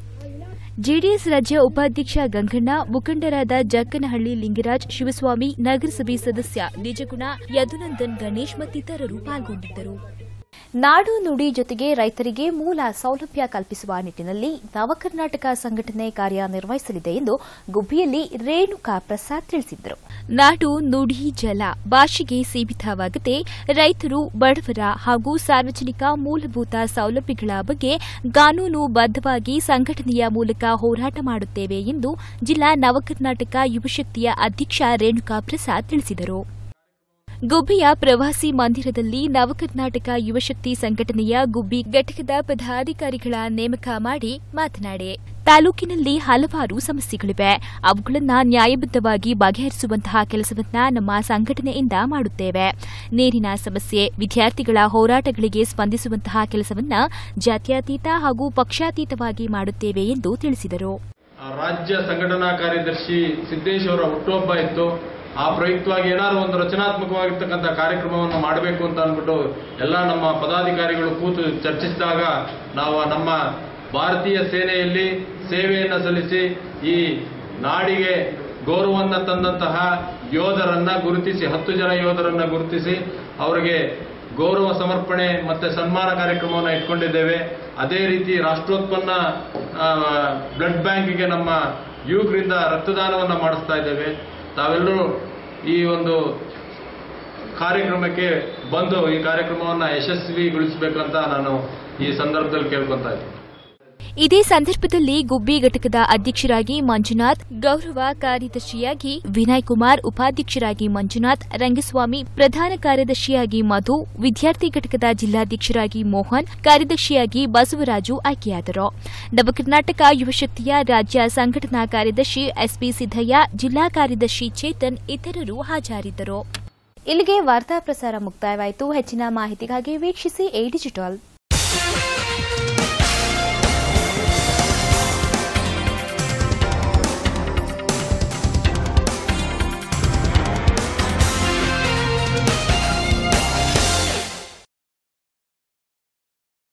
ಜೆಡಿಎಸ್ ರಾಜ್ಯ ಉಪಾಧ್ಯಕ್ಷ ಗಂಗಣ್ಣ ಮುಖಂಡರಾದ ಜಕ್ಕನಹಳ್ಳಿ ಲಿಂಗರಾಜ್ ಶಿವಸ್ವಾಮಿ ನಗರಸಭೆ ಸದಸ್ಯ ನಿಜಗುಣ ಯದುನಂದನ್ ಗಣೇಶ್ ಮತ್ತಿತರರು ಪಾಲ್ಗೊಂಡಿದ್ದರು ನಾಡು ನುಡಿ ಜೊತೆಗೆ ರೈತರಿಗೆ ಮೂಲ ಸೌಲಭ್ಯ ಕಲ್ಪಿಸುವ ನಿಟ್ಟಿನಲ್ಲಿ ನವಕರ್ನಾಟಕ ಸಂಘಟನೆ ಕಾರ್ಯನಿರ್ವಹಿಸಲಿದೆ ಎಂದು ಗುಬ್ಬಿಯಲ್ಲಿ ರೇಣುಕಾ ಪ್ರಸಾದ್ ತಿಳಿಸಿದರು ನಾಡು ನುಡಿ ಜಲ ಭಾಷೆಗೆ ಸೀಮಿತವಾಗದೆ ರೈತರು ಬಡವರ ಹಾಗೂ ಸಾರ್ವಜನಿಕ ಮೂಲಭೂತ ಸೌಲಭ್ಯಗಳ ಬಗ್ಗೆ ಕಾನೂನು ಬದ್ಧವಾಗಿ ಸಂಘಟನೆಯ ಮೂಲಕ ಹೋರಾಟ ಮಾಡುತ್ತೇವೆ ಎಂದು ಜಿಲ್ಲಾ ನವಕರ್ನಾಟಕ ಯುವಶಕ್ತಿಯ ಅಧ್ಯಕ್ಷ ರೇಣುಕಾ ಪ್ರಸಾದ್ ತಿಳಿಸಿದರು ಗುಬ್ಬಿಯ ಪ್ರವಾಸಿ ಮಂದಿರದಲ್ಲಿ ನವಕರ್ನಾಟಕ ಯುವಶಕ್ತಿ ಸಂಘಟನೆಯ ಗುಬ್ಬಿ ಘಟಕದ ಪದಾಧಿಕಾರಿಗಳ ನೇಮಕ ಮಾಡಿ ಮಾತನಾಡಿ ತಾಲೂಕಿನಲ್ಲಿ ಹಲವಾರು ಸಮಸ್ಯೆಗಳಿವೆ ಅವುಗಳನ್ನು ನ್ಯಾಯಬದ್ಧವಾಗಿ ಬಗೆಹರಿಸುವಂತಹ ಕೆಲಸವನ್ನ ನಮ್ಮ ಸಂಘಟನೆಯಿಂದ ಮಾಡುತ್ತೇವೆ ನೀರಿನ ಸಮಸ್ಯೆ ವಿದ್ಯಾರ್ಥಿಗಳ ಹೋರಾಟಗಳಿಗೆ ಸ್ಪಂದಿಸುವಂತಹ ಕೆಲಸವನ್ನ ಜಾತ್ಯತೀತ ಹಾಗೂ ಪಕ್ಷಾತೀತವಾಗಿ ಮಾಡುತ್ತೇವೆ ಎಂದು ತಿಳಿಸಿದರು ಆ ರಾಜ್ಯ ಸಂಘಟನಾ ಕಾರ್ಯದರ್ಶಿ ಸಿದ್ದೇಶ್ ಅವರ ಹುಟ್ಟುಹಬ್ಬ ಇತ್ತು ಆ ಪ್ರಯುಕ್ತವಾಗಿ ಏನಾದ್ರು ಒಂದು ರಚನಾತ್ಮಕವಾಗಿರ್ತಕ್ಕಂಥ ಕಾರ್ಯಕ್ರಮವನ್ನು ಮಾಡಬೇಕು ಅಂತ ಅಂದ್ಬಿಟ್ಟು ಎಲ್ಲ ನಮ್ಮ ಪದಾಧಿಕಾರಿಗಳು ಕೂತು ಚರ್ಚಿಸಿದಾಗ ನಾವು ನಮ್ಮ ಭಾರತೀಯ ಸೇನೆಯಲ್ಲಿ ಸೇವೆಯನ್ನು ಸಲ್ಲಿಸಿ ಈ ನಾಡಿಗೆ ಗೌರವವನ್ನು ತಂದಂತಹ ಯೋಧರನ್ನ ಗುರುತಿಸಿ ಹತ್ತು ಜನ ಯೋಧರನ್ನ ಗುರುತಿಸಿ ಅವರಿಗೆ ಗೌರವ ಸಮರ್ಪಣೆ ಮತ್ತೆ ಸನ್ಮಾನ ಕಾರ್ಯಕ್ರಮವನ್ನು ಇಟ್ಕೊಂಡಿದ್ದೇವೆ ಅದೇ ರೀತಿ ರಾಷ್ಟ್ರೋತ್ಪನ್ನ ಆ, ಬ್ಲಡ್ ಬ್ಯಾಂಕ್ಗೆ ನಮ್ಮ ಯುವಕರಿಂದ ರಕ್ತದಾನವನ್ನು ಮಾಡಿಸ್ತಾ ಇದ್ದೇವೆ ತಾವೆಲ್ಲರೂ ಈ ಒಂದು ಕಾರ್ಯಕ್ರಮಕ್ಕೆ ಬಂದು ಈ ಕಾರ್ಯಕ್ರಮವನ್ನು ಯಶಸ್ವಿಗೊಳಿಸಬೇಕಂತ ನಾನು ಈ ಸಂದರ್ಭದಲ್ಲಿ ಕೇಳ್ಕೊತಾ ಇದ್ದೀನಿ ಇದೇ ಸಂದರ್ಭದಲ್ಲಿ ಗುಬ್ಬಿ ಘಟಕದ ಅಧ್ಯಕ್ಷರಾಗಿ ಮಂಜುನಾಥ್ ಗೌರವ ಕಾರ್ಯದರ್ಶಿಯಾಗಿ ವಿನಯ್ ಕುಮಾರ್ ಉಪಾಧ್ಯಕ್ಷರಾಗಿ ಮಂಜುನಾಥ್ ರಂಗಸ್ವಾಮಿ ಪ್ರಧಾನ ಕಾರ್ಯದರ್ಶಿಯಾಗಿ ಮಧು ವಿದ್ಯಾರ್ಥಿ ಘಟಕದ ಜಿಲ್ಲಾಧ್ಯಕ್ಷರಾಗಿ ಮೋಹನ್ ಕಾರ್ಯದರ್ಶಿಯಾಗಿ ಬಸವರಾಜು ಆಯ್ಕೆಯಾದರು ನವಕರ್ನಾಟಕ ಯುವಶಕ್ತಿಯ ರಾಜ್ಯ ಸಂಘಟನಾ ಕಾರ್ಯದರ್ಶಿ ಎಸ್ಪಿ ಸಿದ್ದಯ್ಯ ಜಿಲ್ಲಾ ಕಾರ್ಯದರ್ಶಿ ಚೇತನ್ ಇತರರು ಹಾಜರಿದ್ದರು ಇಲ್ಲಿಗೆ ವಾರ್ತಾ ಪ್ರಸಾರ ಮುಕ್ತಾಯವಾಯಿತು ಹೆಚ್ಚಿನ ಮಾಹಿತಿಗಾಗಿ ವೀಕ್ಷಿಸಿ ಎ ಡಿಜಿಟಲ್